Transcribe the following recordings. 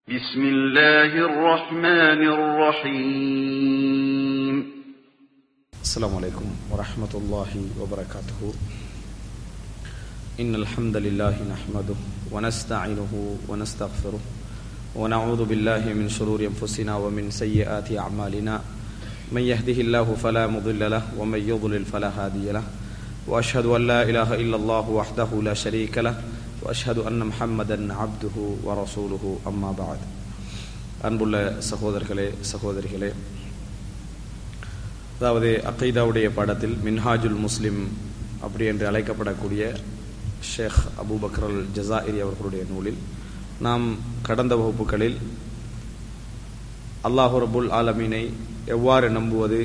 بسم الله الرحمن الرحيم السلام عليكم ورحمة الله وبركاته إن الحمد لله نحمده ونستعينه ونستغفره ونعوذ بالله من شرور أنفسنا ومن سيئات أعمالنا من يهده الله فلا مضل له ومن يضلل فلا هادي له وأشهد أن لا إله إلا الله وحده لا شريك له وأشهد أن محمدا عبده ورسوله أما بعد அன்புள்ள சகோதரர்களே சகோதரிகளே அதாவது அகைதாவுடைய பாடத்தில் மின்ஹாஜுல் முஸ்லிம் அப்படி என்று அழைக்கப்படக்கூடிய ஷேக் அபூபக்கர் அல் ஜசாயிரி அவர்களுடைய நூலில் நாம் கடந்த வகுப்புகளில் அல்லாஹு ரபுல் ஆலமீனை எவ்வாறு நம்புவது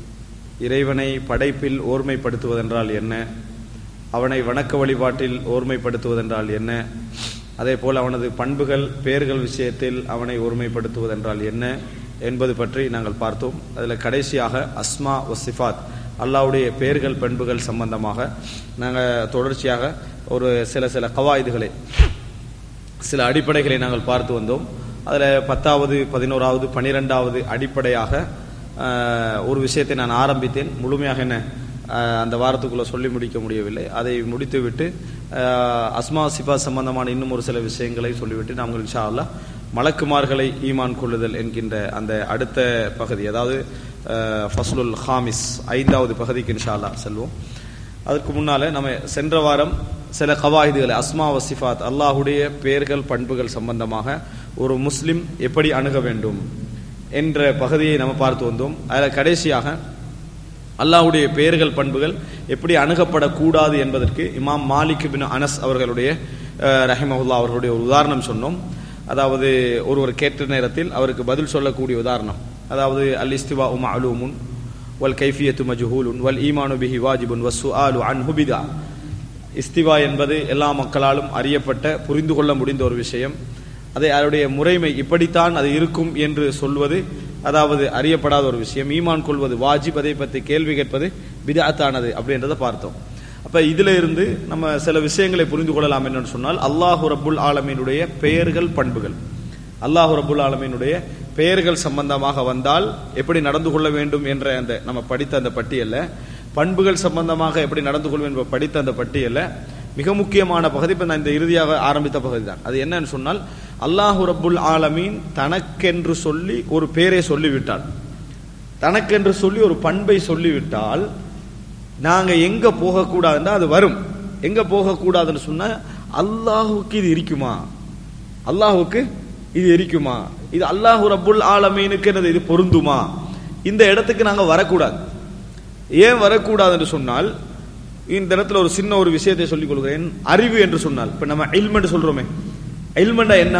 இறைவனை படைப்பில் ஓர்மைப்படுத்துவதென்றால் என்ன அவனை வணக்க வழிபாட்டில் ஓர்மைப்படுத்துவதென்றால் என்ன அதே போல் அவனது பண்புகள் பெயர்கள் விஷயத்தில் அவனை ஒருமைப்படுத்துவதென்றால் என்ன என்பது பற்றி நாங்கள் பார்த்தோம் அதில் கடைசியாக அஸ்மா ஒசிஃபாத் அல்லாவுடைய பெயர்கள் பண்புகள் சம்பந்தமாக நாங்கள் தொடர்ச்சியாக ஒரு சில சில கவாயுதுகளை சில அடிப்படைகளை நாங்கள் பார்த்து வந்தோம் அதில் பத்தாவது பதினோராவது பனிரெண்டாவது அடிப்படையாக ஆஹ், ஒரு விஷயத்தை நான் ஆரம்பித்தேன் முழுமையாக என்ன ஆஹ், அந்த வாரத்துக்குள்ள சொல்லி முடிக்க முடியவில்லை அதை முடித்துவிட்டு ஆஹ், அஸ்மா சிஃபா சம்பந்தமான இன்னும் ஒரு சில விஷயங்களை சொல்லிவிட்டு நாங்கள் இன்ஷா அல்லாஹ் மலக்குமார்களை ஈமான் கொள்ளுதல் என்கின்ற அந்த அடுத்த பகுதி அதாவது ஆஹ், ஃபஸ்லுல் ஹாமிஸ் ஐந்தாவது பகுதிக்கு இன்ஷா அல்லாஹ் செல்வோம் அதற்கு முன்னால நம்ம சென்ற வாரம் சில கவாயுதுகளை அஸ்மா வசிஃபாத் அல்லாஹுடைய பெயர்கள் பண்புகள் சம்பந்தமாக ஒரு முஸ்லிம் எப்படி அணுக வேண்டும் என்ற பகுதியை நம்ம பார்த்து வந்தோம் அதில் கடைசியாக அல்லாஹ்வுடைய பெயர்கள் பண்புகள் எப்படி அணுகப்படக்கூடாது என்பதற்கு இமாம் மாலிக் பின் அனஸ் அவர்களுடைய அஹ், ரஹிமஹுல்லா அவர்களுடைய ஒரு உதாரணம் சொன்னோம் அதாவது ஒருவர் கேட்ட நேரத்தில் அவருக்கு பதில் சொல்லக்கூடிய உதாரணம் அதாவது அல் இஸ்திவா உம் அலூமுன் வல் கைஃபியத்து மஜ்ஹூலுன் வல் ஈமானு பிஹி வாஜிபுன் வஸ்ஸு ஆலு அன் ஹுபிதா இஸ்திவா என்பது எல்லா மக்களாலும் அறியப்பட்ட புரிந்து கொள்ள முடிந்த ஒரு விஷயம் அதை அதனுடைய முறைமை இப்படித்தான் அது இருக்கும் என்று சொல்வது அதாவது அறியப்படாத ஒரு விஷயம் ஈமான் கொள்வது வாஜிப் அதை பற்றி கேள்வி கேட்பது பிதாத்தானது அப்படின்றத பார்த்தோம் அப்ப இதுல இருந்து நம்ம சில விஷயங்களை புரிந்து கொள்ளலாம் என்னன்னு சொன்னால் அல்லாஹு ரப்புல் ஆலமீனுடைய பெயர்கள் பண்புகள் அல்லாஹு ரப்புல் ஆலமீனுடைய பெயர்கள் சம்பந்தமாக வந்தால் எப்படி நடந்து கொள்ள வேண்டும் என்ற அந்த நம்ம படித்த அந்த பட்டியல்ல பண்புகள் சம்பந்தமாக எப்படி நடந்து கொள்வோம் என்ப படித்த அந்த பட்டியல்ல மிக முக்கியமான பகுதி இப்ப நான் இந்த இறுதியாக ஆரம்பித்த பகுதி தான் அது என்னன்னு சொன்னால் அல்லாஹு ரப்புல் ஆலமீன் தனக்கென்று சொல்லி ஒரு பெயரை சொல்லிவிட்டால் தனக்கென்று சொல்லி ஒரு பண்பை சொல்லிவிட்டால் நாங்க எங்க போகக்கூடாதுன்னா அது வரும் எங்க போகக்கூடாதுன்னு சொன்னா அல்லாஹுக்கு இது இருக்குமா அல்லாஹுக்கு இது இருக்குமா இது அல்லாஹு ரப்புல் ஆலமீனுக்கு என்னது இது பொருந்துமா இந்த இடத்துக்கு நாங்க வரக்கூடாது ஏன் வரக்கூடாது என்று சொன்னால் இந்த இடத்துல ஒரு சின்ன ஒரு விஷயத்தை சொல்லிக் கொள்கிறேன் அறிவு என்று சொன்னால் இப்ப நம்ம இல்மெண்ட் சொல்றோமே இல்மெண்டா என்ன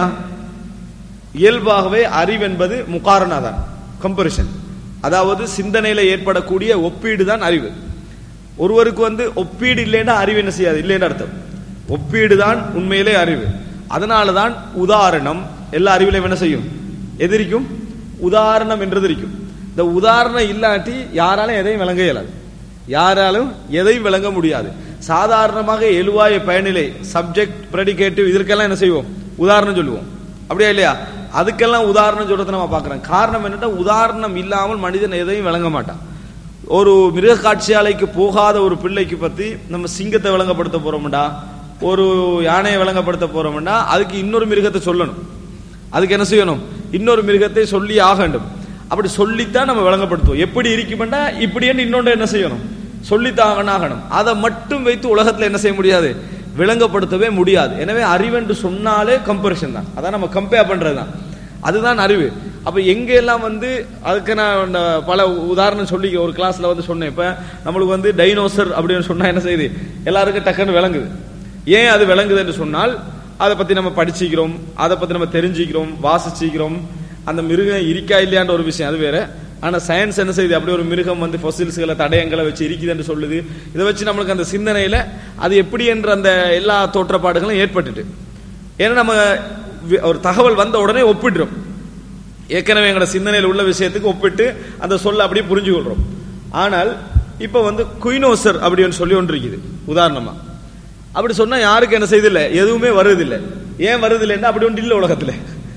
இயல்பாகவே அறிவு என்பது முகாரணா தான் கம்பரிஷன் அதாவது சிந்தனையில ஏற்படக்கூடிய ஒப்பீடு தான் அறிவு ஒருவருக்கு வந்து ஒப்பீடு இல்லைன்னா அறிவு என்ன செய்யாது இல்லைன்னு அர்த்தம் ஒப்பீடு தான் உண்மையிலே அறிவு அதனால தான் உதாரணம் எல்லா அறிவிலையும் என்ன செய்யும் எதிரிக்கும் உதாரணம் என்றது இருக்கும் இந்த உதாரணம் இல்லாட்டி யாராலும் எதையும் விளங்க இயலாது யாராலும் எதையும் விளங்க முடியாது சாதாரணமாக எழுவாய பயனிலை சப்ஜெக்ட் ப்ரெடிகேட்டிவ் இதற்கெல்லாம் என்ன செய்வோம் உதாரணம் சொல்லுவோம் அப்படியா இல்லையா அதுக்கெல்லாம் உதாரணம் சொல்றதை நம்ம பார்க்கிறோம் காரணம் என்னன்னா உதாரணம் இல்லாமல் மனிதன் எதையும் விளங்க மாட்டான் ஒரு மிருக காட்சியாலைக்கு போகாத ஒரு பிள்ளைக்கு பத்தி நம்ம சிங்கத்தை விளங்கப்படுத்த போறோம்டா ஒரு யானையை விளங்கப்படுத்த போறோம்னா அதுக்கு இன்னொரு மிருகத்தை சொல்லணும் அதுக்கு என்ன செய்யணும் இன்னொரு மிருகத்தை சொல்லி ஆக வேண்டும் அப்படி சொல்லித்தான் நம்ம விளங்கப்படுத்துவோம் எப்படி இருக்குமெண்டா இப்படின்னு இன்னொன்று என்ன செய்யணும் சொல்லித்தான் ஆகணும் அதை மட்டும் வைத்து உலகத்துல என்ன செய்ய முடியாது விளங்கப்படுத்தவே முடியாது எனவே அறிவென்று சொன்னாலே கம்பரிஷன் தான் அதான் நம்ம கம்பேர் பண்றது தான் அதுதான் அறிவு அப்ப எங்க எல்லாம் வந்து அதுக்கு நான் இந்த பல உதாரணம் சொல்லி ஒரு கிளாஸ்ல வந்து சொன்னேன் இப்ப நம்மளுக்கு வந்து டைனோசர் அப்படின்னு சொன்னா என்ன செய்யுது எல்லாருக்கும் டக்குன்னு விளங்குது ஏன் அது விளங்குது என்று சொன்னால் அதை பத்தி நம்ம படிச்சுக்கிறோம் அதை பத்தி நம்ம தெரிஞ்சுக்கிறோம் வாசிச்சுக்கிறோம் அந்த மிருகம் இருக்கா இல்லையான்ற ஒரு விஷயம் அது வேற ஆனா சயின்ஸ் என்ன செய்யுது அப்படி ஒரு மிருகம் வந்து ஃபொசில்ஸ்களை தடயங்களை வச்சு இருக்குது என்று சொல்லுது இதை வச்சு நம்மளுக்கு அந்த சிந்தனையில அது எப்படி என்ற அந்த எல்லா தோற்றப்பாடுகளும் ஏற்பட்டுட்டு ஏன்னா நம்ம வி- ஒரு தகவல் வந்த உடனே ஒப்பிடுறோம் ஏற்கனவே எங்களோட சிந்தனையில் உள்ள விஷயத்துக்கு ஒப்பிட்டு அந்த சொல்ல அப்படியே புரிஞ்சு கொள்றோம் ஆனால் இப்ப வந்து குயினோசர் அப்படின்னு சொல்லி ஒன்று இருக்குது உதாரணமா அப்படி சொன்னா யாருக்கு என்ன செய்தில்லை எதுவுமே வருவதில்லை ஏன் வருவதில்லைன்னா அப்படி ஒன்று இல்லை உலகத்துல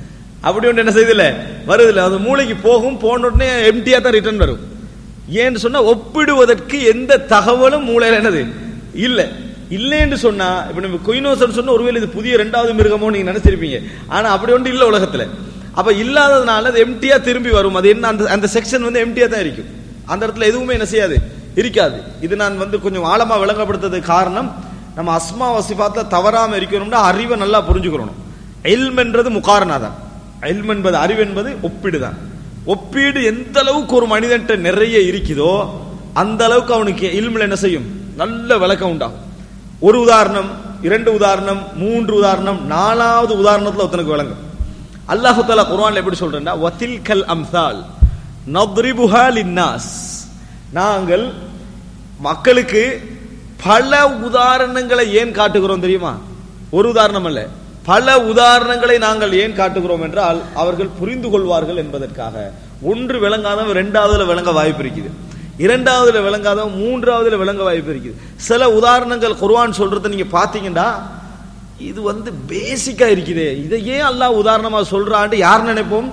அப்படி ஒன்று என்ன செய்தில்ல வருதில்ல அது மூளைக்கு போகும் போன உடனே எம்டியா தான் ரிட்டர்ன் வரும் ஏன்னு சொன்னா ஒப்பிடுவதற்கு எந்த தகவலும் மூளையில என்னது இல்ல இல்லைன்னு சொன்னா இப்ப நம்ம கொயினோசன் சொன்ன ஒருவேளை இது புதிய ரெண்டாவது மிருகமோ நீங்க நினைச்சிருப்பீங்க ஆனா அப்படி ஒன்று இல்ல உலகத்துல அப்ப இல்லாததுனால அது எம்டியா திரும்பி வரும் அது என்ன அந்த அந்த செக்ஷன் வந்து எம்டியா தான் இருக்கும் அந்த இடத்துல எதுவுமே என்ன செய்யாது இருக்காது இது நான் வந்து கொஞ்சம் ஆழமா விளங்கப்படுத்துறதுக்கு காரணம் நம்ம அஸ்மா வசிபாத்துல தவறாம இருக்கணும்னா அறிவை நல்லா புரிஞ்சுக்கிறணும் எல்ம் என்றது முகாரணா தான் எல்ம் என்பது அறிவு என்பது ஒப்பீடு தான் ஒப்பீடு எந்த அளவுக்கு ஒரு மனிதன்ட்ட நிறைய இருக்குதோ அந்த அளவுக்கு அவனுக்கு இல்மில் என்ன செய்யும் நல்ல விளக்கம் உண்டாகும் ஒரு உதாரணம் இரண்டு உதாரணம் மூன்று உதாரணம் நாலாவது உதாரணத்துல ஒருத்தனுக்கு விளங்கும் அல்லாஹு தாலா குர்ஆன்ல எப்படி சொல்றேன்னா வதில்கல் அம்சால் நத்ரிபுஹா லின்னாஸ் நாங்கள் மக்களுக்கு பல உதாரணங்களை ஏன் காட்டுகிறோம் தெரியுமா ஒரு உதாரணம் அல்ல பல உதாரணங்களை நாங்கள் ஏன் காட்டுகிறோம் என்றால் அவர்கள் புரிந்து கொள்வார்கள் என்பதற்காக ஒன்று விளங்காதவன் இரண்டாவதுல விளங்க வாய்ப்பு இருக்குது இரண்டாவதுல விளங்காதவன் மூன்றாவதுல விளங்க வாய்ப்பு இருக்குது சில உதாரணங்கள் குர்ஆன் சொல்றதை நீங்க பாத்தீங்கன்னா இது வந்து பேசிக்கா இருக்குதே இதை ஏன் அல்லாஹ் உதாரணமா சொல்றான்ட்டு யார் நினைப்போம்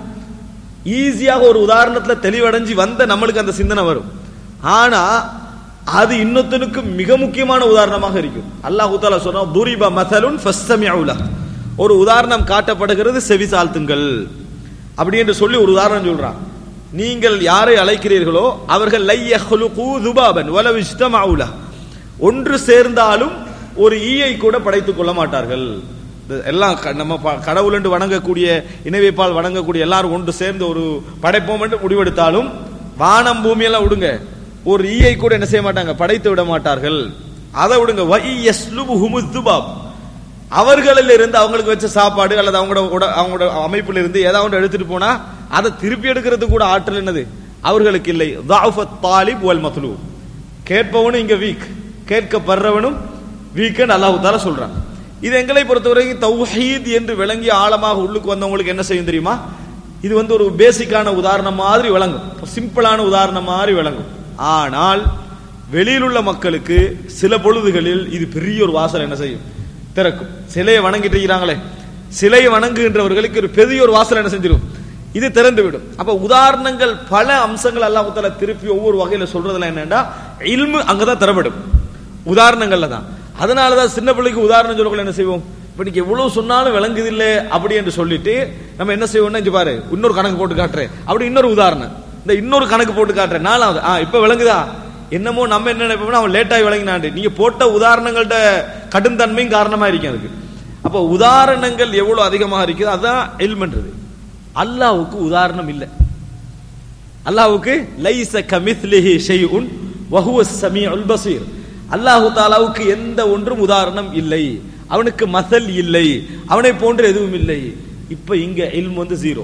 ஈஸியாக ஒரு உதாரணத்துல தெளிவடைஞ்சு வந்த நம்மளுக்கு அந்த சிந்தனை வரும் ஆனா அது இன்னொருத்தனுக்கு மிக முக்கியமான உதாரணமாக இருக்கும் அல்லாஹ் தாலா சொன்னா துரிப மதலுன் ஃபஸ்தமிஉல ஒரு உதாரணம் காட்டப்படுகிறது செவி சாழ்த்துங்கள் அப்படி என்று சொல்லி ஒரு உதாரணம் சொல்றான் நீங்கள் யாரை அழைக்கிறீர்களோ அவர்கள் லை யஹ்லுகு துபாபன் வலவ் இஜ்தமஉல ஒன்று சேர்ந்தாலும் ஒரு ஈயை கூட படைத்துக் கொள்ள மாட்டார்கள் இது எல்லாம் க- நம்ம ப- கடவுள் என்று வணங்கக்கூடிய இணைவைப்பால் வணங்கக்கூடிய எல்லாரும் ஒன்று சேர்ந்து ஒரு படைப்போம் என்று முடிவெடுத்தாலும் வானம் பூமியெல்லாம் விடுங்க ஒரு ஈயை கூட என்ன செய்ய மாட்டாங்க படைத்து விட மாட்டார்கள் அதை விடுங்க வை யஸ்லுபுஹுமு துபாப் அவர்களில் இருந்து அவங்களுக்கு வச்ச சாப்பாடு அல்லது அவங்களோட உட- அவங்களோட அமைப்பில் இருந்து ஏதாவது ஒன்று எடுத்துட்டு போனா அதை திருப்பி எடுக்கிறது கூட ஆற்றல் என்னது அவர்களுக்கு இல்லை தாஃபத் தாலிப் வல் மத்லூப் கேட்பவனும் இங்க வீக் கேட்கப்படுறவனும் வீக்கன் அல்லாஹு தாலா சொல்றான் இது எங்களை பொறுத்தவரைக்கும் தௌஹீத் என்று விளங்கி ஆழமாக உள்ளுக்கு வந்தவங்களுக்கு என்ன செய்யும் தெரியுமா இது வந்து ஒரு பேசிக்கான உதாரணம் மாதிரி விளங்கும் சிம்பிளான உதாரணம் மாதிரி விளங்கும் ஆனால் வெளியில் உள்ள மக்களுக்கு சில பொழுதுகளில் இது பெரிய ஒரு வாசல் என்ன செய்யும் திறக்கும் சிலையை வணங்கிட்டு இருக்கிறாங்களே சிலையை வணங்குகின்றவர்களுக்கு ஒரு பெரிய ஒரு வாசல் என்ன செஞ்சிடும் இது திறந்து விடும் அப்ப உதாரணங்கள் பல அம்சங்கள் அல்லாஹ் தஆலா திருப்பி ஒவ்வொரு வகையில சொல்றதுல என்னன்னா இல்மு அங்கதான் திறப்படும் உதாரணங்கள்ல தான் அதனாலதான் சின்ன பிள்ளைக்கு உதாரணம் சொல்லக்குள்ள என்ன செய்வோம் இப்ப நீங்க எவ்வளவு சொன்னாலும் விளங்குது இல்ல அப்படி என்று சொல்லிட்டு நம்ம என்ன செய்வோம்னா இங்க பாரு இன்னொரு கணக்கு போட்டு காட்டுறேன் அப்படி இன்னொரு உதாரணம் இந்த இன்னொரு கணக்கு போட்டு காட்டுறேன் நாலாவது ஆ இப்ப விளங்குதா என்னமோ நம்ம என்ன நினைப்போம்னா அவன் லேட்டாகி விளங்கினாண்டு நீங்க போட்ட உதாரணங்கள்ட்ட கடுந்தன்மையும் காரணமா இருக்கும் அதுக்கு அப்ப உதாரணங்கள் எவ்வளவு அதிகமாக இருக்குது அதான் எல்மென்றது அல்லாஹ்வுக்கு உதாரணம் இல்லை அல்லாஹ்வுக்கு லைஸ கமித்லிஹி ஷைஉன் வஹுவ ஸமீஉல் பஸீர் அல்லாஹ் தஆலாவுக்கு எந்த ஒன்றும் உதாரணம் இல்லை அவனுக்கு மசல் இல்லை அவனை போன்று எதுவும் இல்லை இப்ப இங்க இல்ம் வந்து ஜீரோ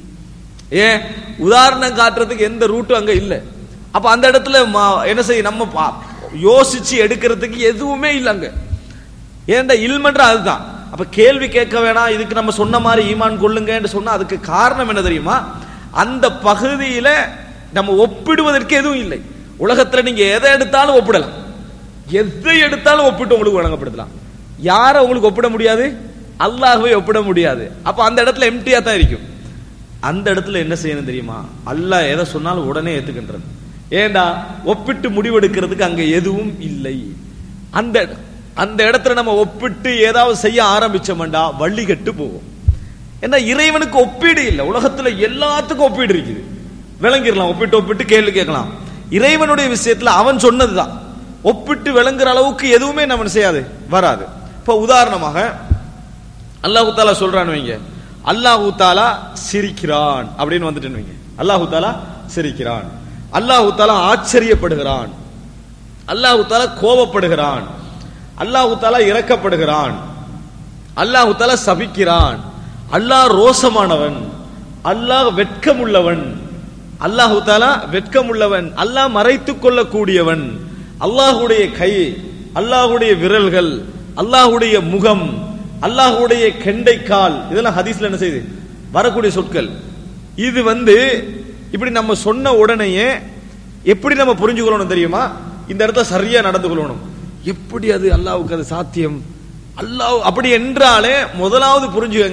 ஏன் உதாரணம் காட்டுறதுக்கு எந்த ரூட்டும் அங்க இல்ல அப்ப அந்த இடத்துல ம- என்ன செய்ய நம்ம பா- யோசிச்சு எடுக்கிறதுக்கு எதுவுமே இல்ல அங்க ஏன்டா இல்மன்ற அதுதான் அப்ப கேள்வி கேட்க வேணாம் இதுக்கு நம்ம சொன்ன மாதிரி ஈமான் கொள்ளுங்கன்னு சொன்னா அதுக்கு காரணம் என்ன தெரியுமா அந்த பகுதியில நம்ம ஒப்பிடுவதற்கு எதுவும் இல்லை உலகத்துல நீங்க எதை எடுத்தாலும் ஒப்பிடலாம் எதை எடுத்தாலும் ஒப்பிட்டு உங்களுக்கு வழங்கப்படுத்தலாம் யாரை உங்களுக்கு ஒப்பிட முடியாது அல்லாஹ்வை ஒப்பிட முடியாது அப்ப அந்த இடத்துல எம்டியா தான் இருக்கும் அந்த இடத்துல என்ன செய்யணும் தெரியுமா அல்லாஹ் எதை சொன்னாலும் உடனே ஏத்துக்கின்றது ஏண்டா ஒப்பிட்டு முடிவெடுக்கிறதுக்கு அங்க எதுவும் இல்லை அந்த அந்த இடத்துல நம்ம ஒப்பிட்டு ஏதாவது செய்ய ஆரம்பிச்சோம்டா வள்ளி கெட்டு போகும் ஏன்னா இறைவனுக்கு ஒப்பீடு இல்லை உலகத்துல எல்லாத்துக்கும் ஒப்பீடு இருக்குது விளங்கிடலாம் ஒப்பிட்டு ஒப்பிட்டு கேள்வி கேட்கலாம் இறைவனுடைய விஷயத்துல அவன் சொன்னதுதான் ஒப்பிட்டு விளங்குற அளவுக்கு எதுவுமே நம்ம செய்யாது வராது இப்ப உதாரணமாக அல்லாஹு தாலா சொல்றான்னு வைங்க அல்லாஹு தாலா சிரிக்கிறான் அப்படின்னு வந்துட்டுன்னு வைங்க அல்லாஹு தாலா சிரிக்கிறான் அல்லாஹு தாலா ஆச்சரியப்படுகிறான் அல்லாஹு தாலா கோபப்படுகிறான் அல்லாஹு தாலா இறக்கப்படுகிறான் அல்லாஹு தாலா சபிக்கிறான் அல்லாஹ் ரோசமானவன் அல்லாஹ் வெட்கமுள்ளவன் அல்லாஹு தாலா வெட்கமுள்ளவன் அல்லாஹ் மறைத்துக் கொள்ளக்கூடியவன் அல்லாஹுடைய கை அல்லாஹுடைய விரல்கள் அல்லாஹுடைய முகம் அல்லாஹுடைய கெண்டைக்கால் இதெல்லாம் ஹதீஸ்ல என்ன செய்யுது வரக்கூடிய சொற்கள் இது வந்து இப்படி நம்ம சொன்ன உடனேயே எப்படி நம்ம புரிஞ்சுக்கொள்ளணும் தெரியுமா இந்த இடத்துல சரியா நடந்து கொள்ளணும் எப்படி அது அல்லாஹ்வுக்கு அது சாத்தியம் அல்லாஹ் அப்படி என்றாலே முதலாவது புரிஞ்சுக்கங்க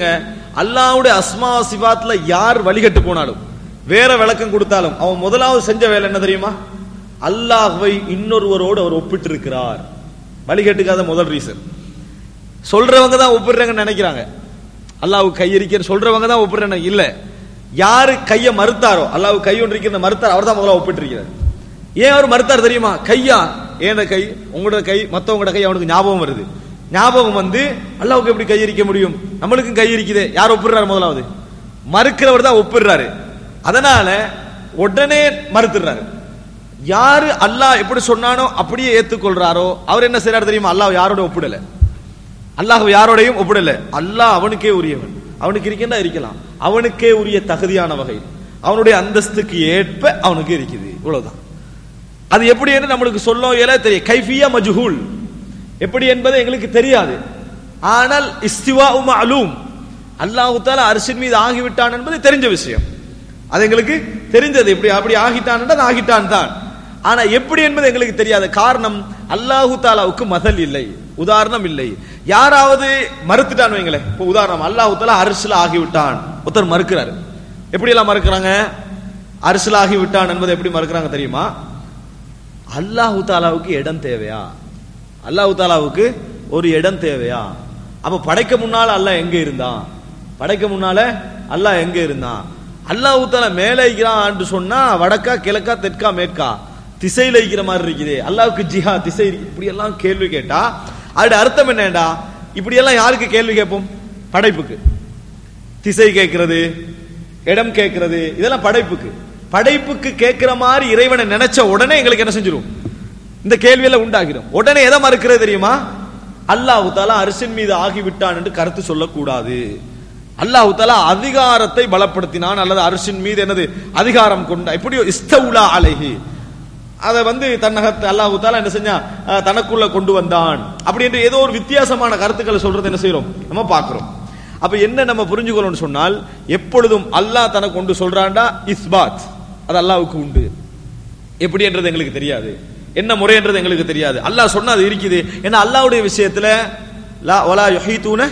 அல்லாஹ்வுடைய அஸ்மா சிவாத்ல யார் வழிகட்டு போனாலும் வேற விளக்கம் கொடுத்தாலும் அவன் முதலாவது செஞ்ச வேலை என்ன தெரியுமா அல்லாஹ்வை இன்னொருவரோடு அவர் ஒப்பிட்டு இருக்கிறார் வழிகட்டுக்காத முதல் ரீசன் சொல்றவங்க தான் ஒப்பிடுறாங்கன்னு நினைக்கிறாங்க அல்லாஹ்வுக்கு கை இருக்கிற சொல்றவங்க தான் ஒப்பிடுறாங்க இல்ல யாரு கையை மறுத்தாரோ அல்லாஹ் கை ஒன்று இருக்கிற மறுத்தார் அவர் தான் முதல்ல ஒப்பிட்டு இருக்கிறார் ஏன் அவர் மறுத்தார் தெரியுமா கையா ஏன கை உங்களோட கை மத்தவங்களோட கை அவனுக்கு ஞாபகம் வருது ஞாபகம் வந்து அல்லாஹ்வுக்கு எப்படி கை இருக்க முடியும் நம்மளுக்கும் கை இருக்குதே யார் ஒப்பிடுறாரு முதலாவது மறுக்கிறவர் தான் ஒப்பிடுறாரு அதனால உடனே மறுத்துறாரு யாரு அல்லாஹ் எப்படி சொன்னானோ அப்படியே ஏத்துக்கொள்றாரோ அவர் என்ன செய்யறாரு தெரியுமா அல்லாஹ் யாரோட ஒப்பிடல அல்லாஹ் யாரோடையும் ஒப்பிடல அல்லாஹ் அவனுக்கே உரியவன் அவனுக்கு இருக்கின்றா இருக்கலாம் அவனுக்கே உரிய தகுதியான வகை அவனுடைய அந்தஸ்துக்கு ஏற்ப அவனுக்கு இருக்குது இவ்வளவுதான் அது எப்படி என்று நம்மளுக்கு சொல்ல இயல தெரியும் கைஃபியா மஜ்ஹூல் எப்படி என்பது எங்களுக்கு தெரியாது ஆனால் இஸ்திவா அலூம் அல்லாஹு தாலா அரிசின் மீது ஆகிவிட்டான் என்பது தெரிஞ்ச விஷயம் அது எங்களுக்கு தெரிஞ்சது எப்படி அப்படி ஆகிட்டான் அது ஆகிட்டான் தான் ஆனா எப்படி என்பது எங்களுக்கு தெரியாது காரணம் அல்லாஹு தாலாவுக்கு மதல் இல்லை உதாரணம் இல்லை யாராவது மறுத்துட்டான் வைங்களேன் இப்போ உதாரணம் அல்லாஹு தாலா அரிசில ஆகிவிட்டான் ஒருத்தர் மறுக்கிறாரு எப்படி எல்லாம் மறுக்கிறாங்க அரிசில ஆகிவிட்டான் என்பதை எப்படி மறுக்கிறாங்க தெரியுமா அல்லாஹு தாலாவுக்கு இடம் தேவையா அல்லாஹு தாலாவுக்கு ஒரு இடம் தேவையா அப்ப படைக்க முன்னால அல்லாஹ் எங்க இருந்தான் படைக்க முன்னால அல்லாஹ் எங்க இருந்தான் அல்லாஹு தாலா மேலே இருக்கிறான் சொன்னா வடக்கா கிழக்கா தெற்கா மேற்கா திசையில இருக்கிற மாதிரி இருக்குது அல்லாவுக்கு ஜிஹா திசை இருக்கு. இப்படி எல்லாம் கேள்வி கேட்டா அதோட அர்த்தம் என்னடா இப்படி எல்லாம் யாருக்கு கேள்வி கேட்போம் படைப்புக்கு திசை கேட்கிறது இடம் கேட்கிறது இதெல்லாம் படைப்புக்கு படைப்புக்கு கேட்கிற மாதிரி இறைவனை நினைச்ச உடனே எங்களுக்கு என்ன செஞ்சிரும் இந்த கேள்வியெல்லாம் உண்டாகிடும் உடனே எதை மறுக்கிறது தெரியுமா அல்லாஹு தாலா அரிசின் மீது ஆகிவிட்டான் என்று கருத்து சொல்லக்கூடாது அல்லாஹு தாலா அதிகாரத்தை பலப்படுத்தினான் அல்லது அரிசின் மீது என்னது அதிகாரம் கொண்ட இப்படி இஸ்தவுலா அலைஹி அதை வந்து தன்னகத்தை அல்லாஹு தாலா என்ன செஞ்சா அஹ், தனக்குள்ள கொண்டு வந்தான் அப்படி என்று ஏதோ ஒரு வித்தியாசமான கருத்துக்களை சொல்றது என்ன செய்யறோம் நம்ம பார்க்கிறோம் அப்ப என்ன நம்ம புரிஞ்சுக்கணும்னு சொன்னால் எப்பொழுதும் அல்லாஹ் தனக்கு கொண்டு சொல்றான்டா இஸ்பாத் அது அல்லாஹ்வுக்கு உண்டு எப்படி என்றது எங்களுக்கு தெரியாது என்ன முறை என்றது எங்களுக்கு தெரியாது அல்லாஹ் சொன்னா அது இருக்குது ஏன்னா அல்லாஹ்வுடைய விஷயத்துல லா வலா யுஹீதூன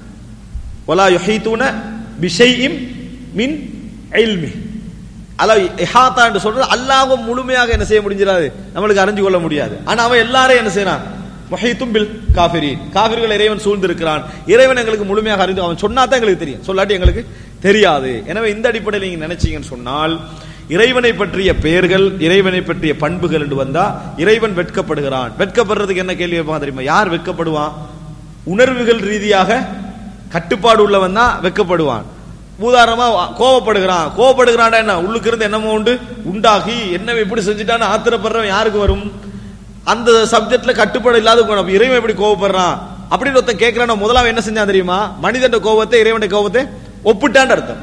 வலா யுஹீதூன பிஷைஇம் மின் இல்மி அல்லாஹ் இஹாத்தா என்று சொல்றது அல்லாஹ்வும் முழுமையாக என்ன செய்ய முடிஞ்சிடாது நம்மளுக்கு அறிஞ்சு கொள்ள முடியாது ஆனா அவன் எல்லாரையும் என்ன செய்யறான் முஹீத்தும் பில் காஃபிரீன் காஃபிர்கள் இறைவன் சூழ்ந்திருக்கிறான் இறைவன் எங்களுக்கு முழுமையாக அறிந்து அவன் சொன்னா தான் எங்களுக்கு தெரியும் சொல்லாட்டி எங்களுக்கு தெரியாது எனவே இந்த அடிப்படையில் நீங்க நினைச்சீங்கன்னு சொன்னால் இறைவனை பற்றிய பெயர்கள் இறைவனை பற்றிய பண்புகள் என்று வந்தா இறைவன் வெட்கப்படுகிறான் வெட்கப்படுறதுக்கு என்ன கேள்வி வைப்பான் தெரியுமா யார் வெட்கப்படுவான் உணர்வுகள் ரீதியாக கட்டுப்பாடு உள்ளவன் தான் வெட்கப்படுவான் உதாரணமா கோவப்படுகிறான் கோவப்படுகிறான்டா என்ன உள்ளுக்கு இருந்து என்னமோ உண்டு உண்டாகி என்ன இப்படி செஞ்சுட்டான்னு ஆத்திரப்படுறவன் யாருக்கு வரும் அந்த சப்ஜெக்ட்ல கட்டுப்பாடு இல்லாத குணம். அப்ப இறைவன் எப்படி கோவப்படுறான் அப்படின்னு ஒருத்தன் கேட்கிறான் முதலாவது என்ன செஞ்சான் தெரியுமா மனிதன் கோபத்தை இறைவனுடைய கோபத்தை ஒப்பிட்டான்னு அர்த்தம்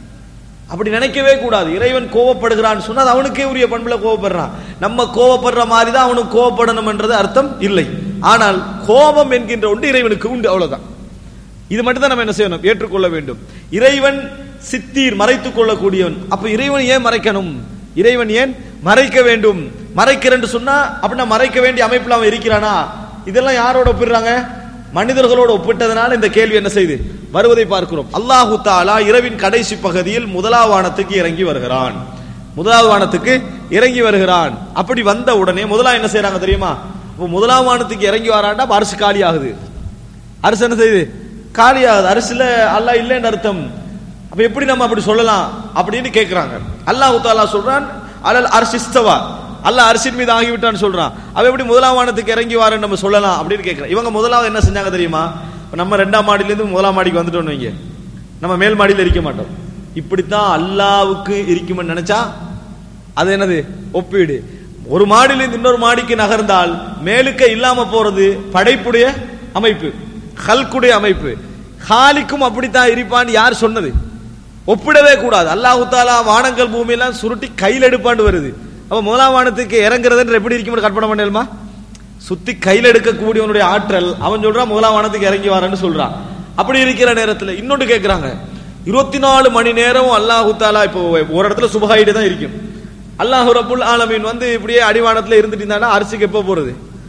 அப்படி நினைக்கவே கூடாது இறைவன் கோவப்படுகிறான்னு சொன்னா அது அவனுக்கே உரிய பண்புல கோவப்படுறான் நம்ம கோவப்படுற மாதிரி தான் அவனுக்கு கோவப்படணும் என்றது அர்த்தம் இல்லை ஆனால் கோபம் என்கின்ற ஒன்று இறைவனுக்கு உண்டு அவ்வளவுதான் இது மட்டும் தான் நம்ம என்ன செய்யணும் ஏற்றுக்கொள்ள வேண்டும் இறைவன் சித்தீர் மறைத்துக் கொள்ளக்கூடியவன் அப்ப இறைவன் ஏன் மறைக்கணும் இறைவன் ஏன் மறைக்க வேண்டும் மறைக்கிறேன்னு சொன்னா அப்படின்னா மறைக்க வேண்டிய அமைப்புல அவன் இருக்கிறானா இதெல்லாம் யாரோட ஒப்பிடுறாங்க மனிதர்களோடு ஒப்பிட்டதனால இந்த கேள்வி என்ன செய்து வருவதை பார்க்கிறோம் அல்லாஹு தாலா இரவின் கடைசி பகுதியில் முதலாவது வானத்துக்கு இறங்கி வருகிறான் முதலாவது வானத்துக்கு இறங்கி வருகிறான் அப்படி வந்த உடனே முதலா என்ன செய்யறாங்க தெரியுமா இப்போ முதலாவது வானத்துக்கு இறங்கி வராண்டா அப்ப அரிசி காலி ஆகுது அரிசி என்ன செய்யுது காலி ஆகுது அரிசில அல்லாஹ் இல்லைன்னு அர்த்தம் அப்ப எப்படி நம்ம அப்படி சொல்லலாம் அப்படின்னு கேக்குறாங்க அல்லாஹ் தாலா சொல்றான் அலல் அரிசிஸ்தவா அல்லாஹ் அரிசின் மீது ஆகிவிட்டான்னு சொல்றான் அவ எப்படி முதலாம் வானத்துக்கு இறங்கி வாரன்னு நம்ம சொல்லலாம் அப்படின்னு கேட்கிறேன் இவங்க முதலாவது என்ன செஞ்சாங்க தெரியுமா இப்ப நம்ம ரெண்டாம் மாடியில இருந்து முதலாம் மாடிக்கு வந்துட்டோம் வைங்க நம்ம மேல் மாடியில இருக்க மாட்டோம் இப்படித்தான் அல்லாவுக்கு இருக்கும்னு நினைச்சா அது என்னது ஒப்பீடு ஒரு மாடியிலிருந்து இன்னொரு மாடிக்கு நகர்ந்தால் மேலுக்க இல்லாம போறது படைப்புடைய அமைப்பு ஹல்குடைய அமைப்பு ஹாலிக்கும் அப்படித்தான் இருப்பான்னு யார் சொன்னது ஒப்பிடவே கூடாது அல்லாஹு தாலா வானங்கள் பூமியெல்லாம் சுருட்டி கையில் எடுப்பாண்டு வருது அப்ப முதலாம் வானத்துக்கு இறங்குறதுன்ற எப்படி இருக்கும் கற்பனை பண்ணலுமா சுத்தி கையில் எடுக்கக்கூடியவனுடைய ஆற்றல் அவன் சொல்றான் முதலாம் வானத்துக்கு இறங்கி வரேன்னு சொல்றான் அப்படி இருக்கிற நேரத்துல இன்னொன்று கேட்கிறாங்க இருபத்தி நாலு மணி நேரம் அல்லாஹு தாலா இப்போ ஒரு இடத்துல சுபகாயிட்டு தான் இருக்கும் அல்லாஹு ரபுல் ஆலமீன் வந்து இப்படியே அடிவானத்துல இருந்துட்டு இருந்தானா அரிசிக்கு எப்போ போறது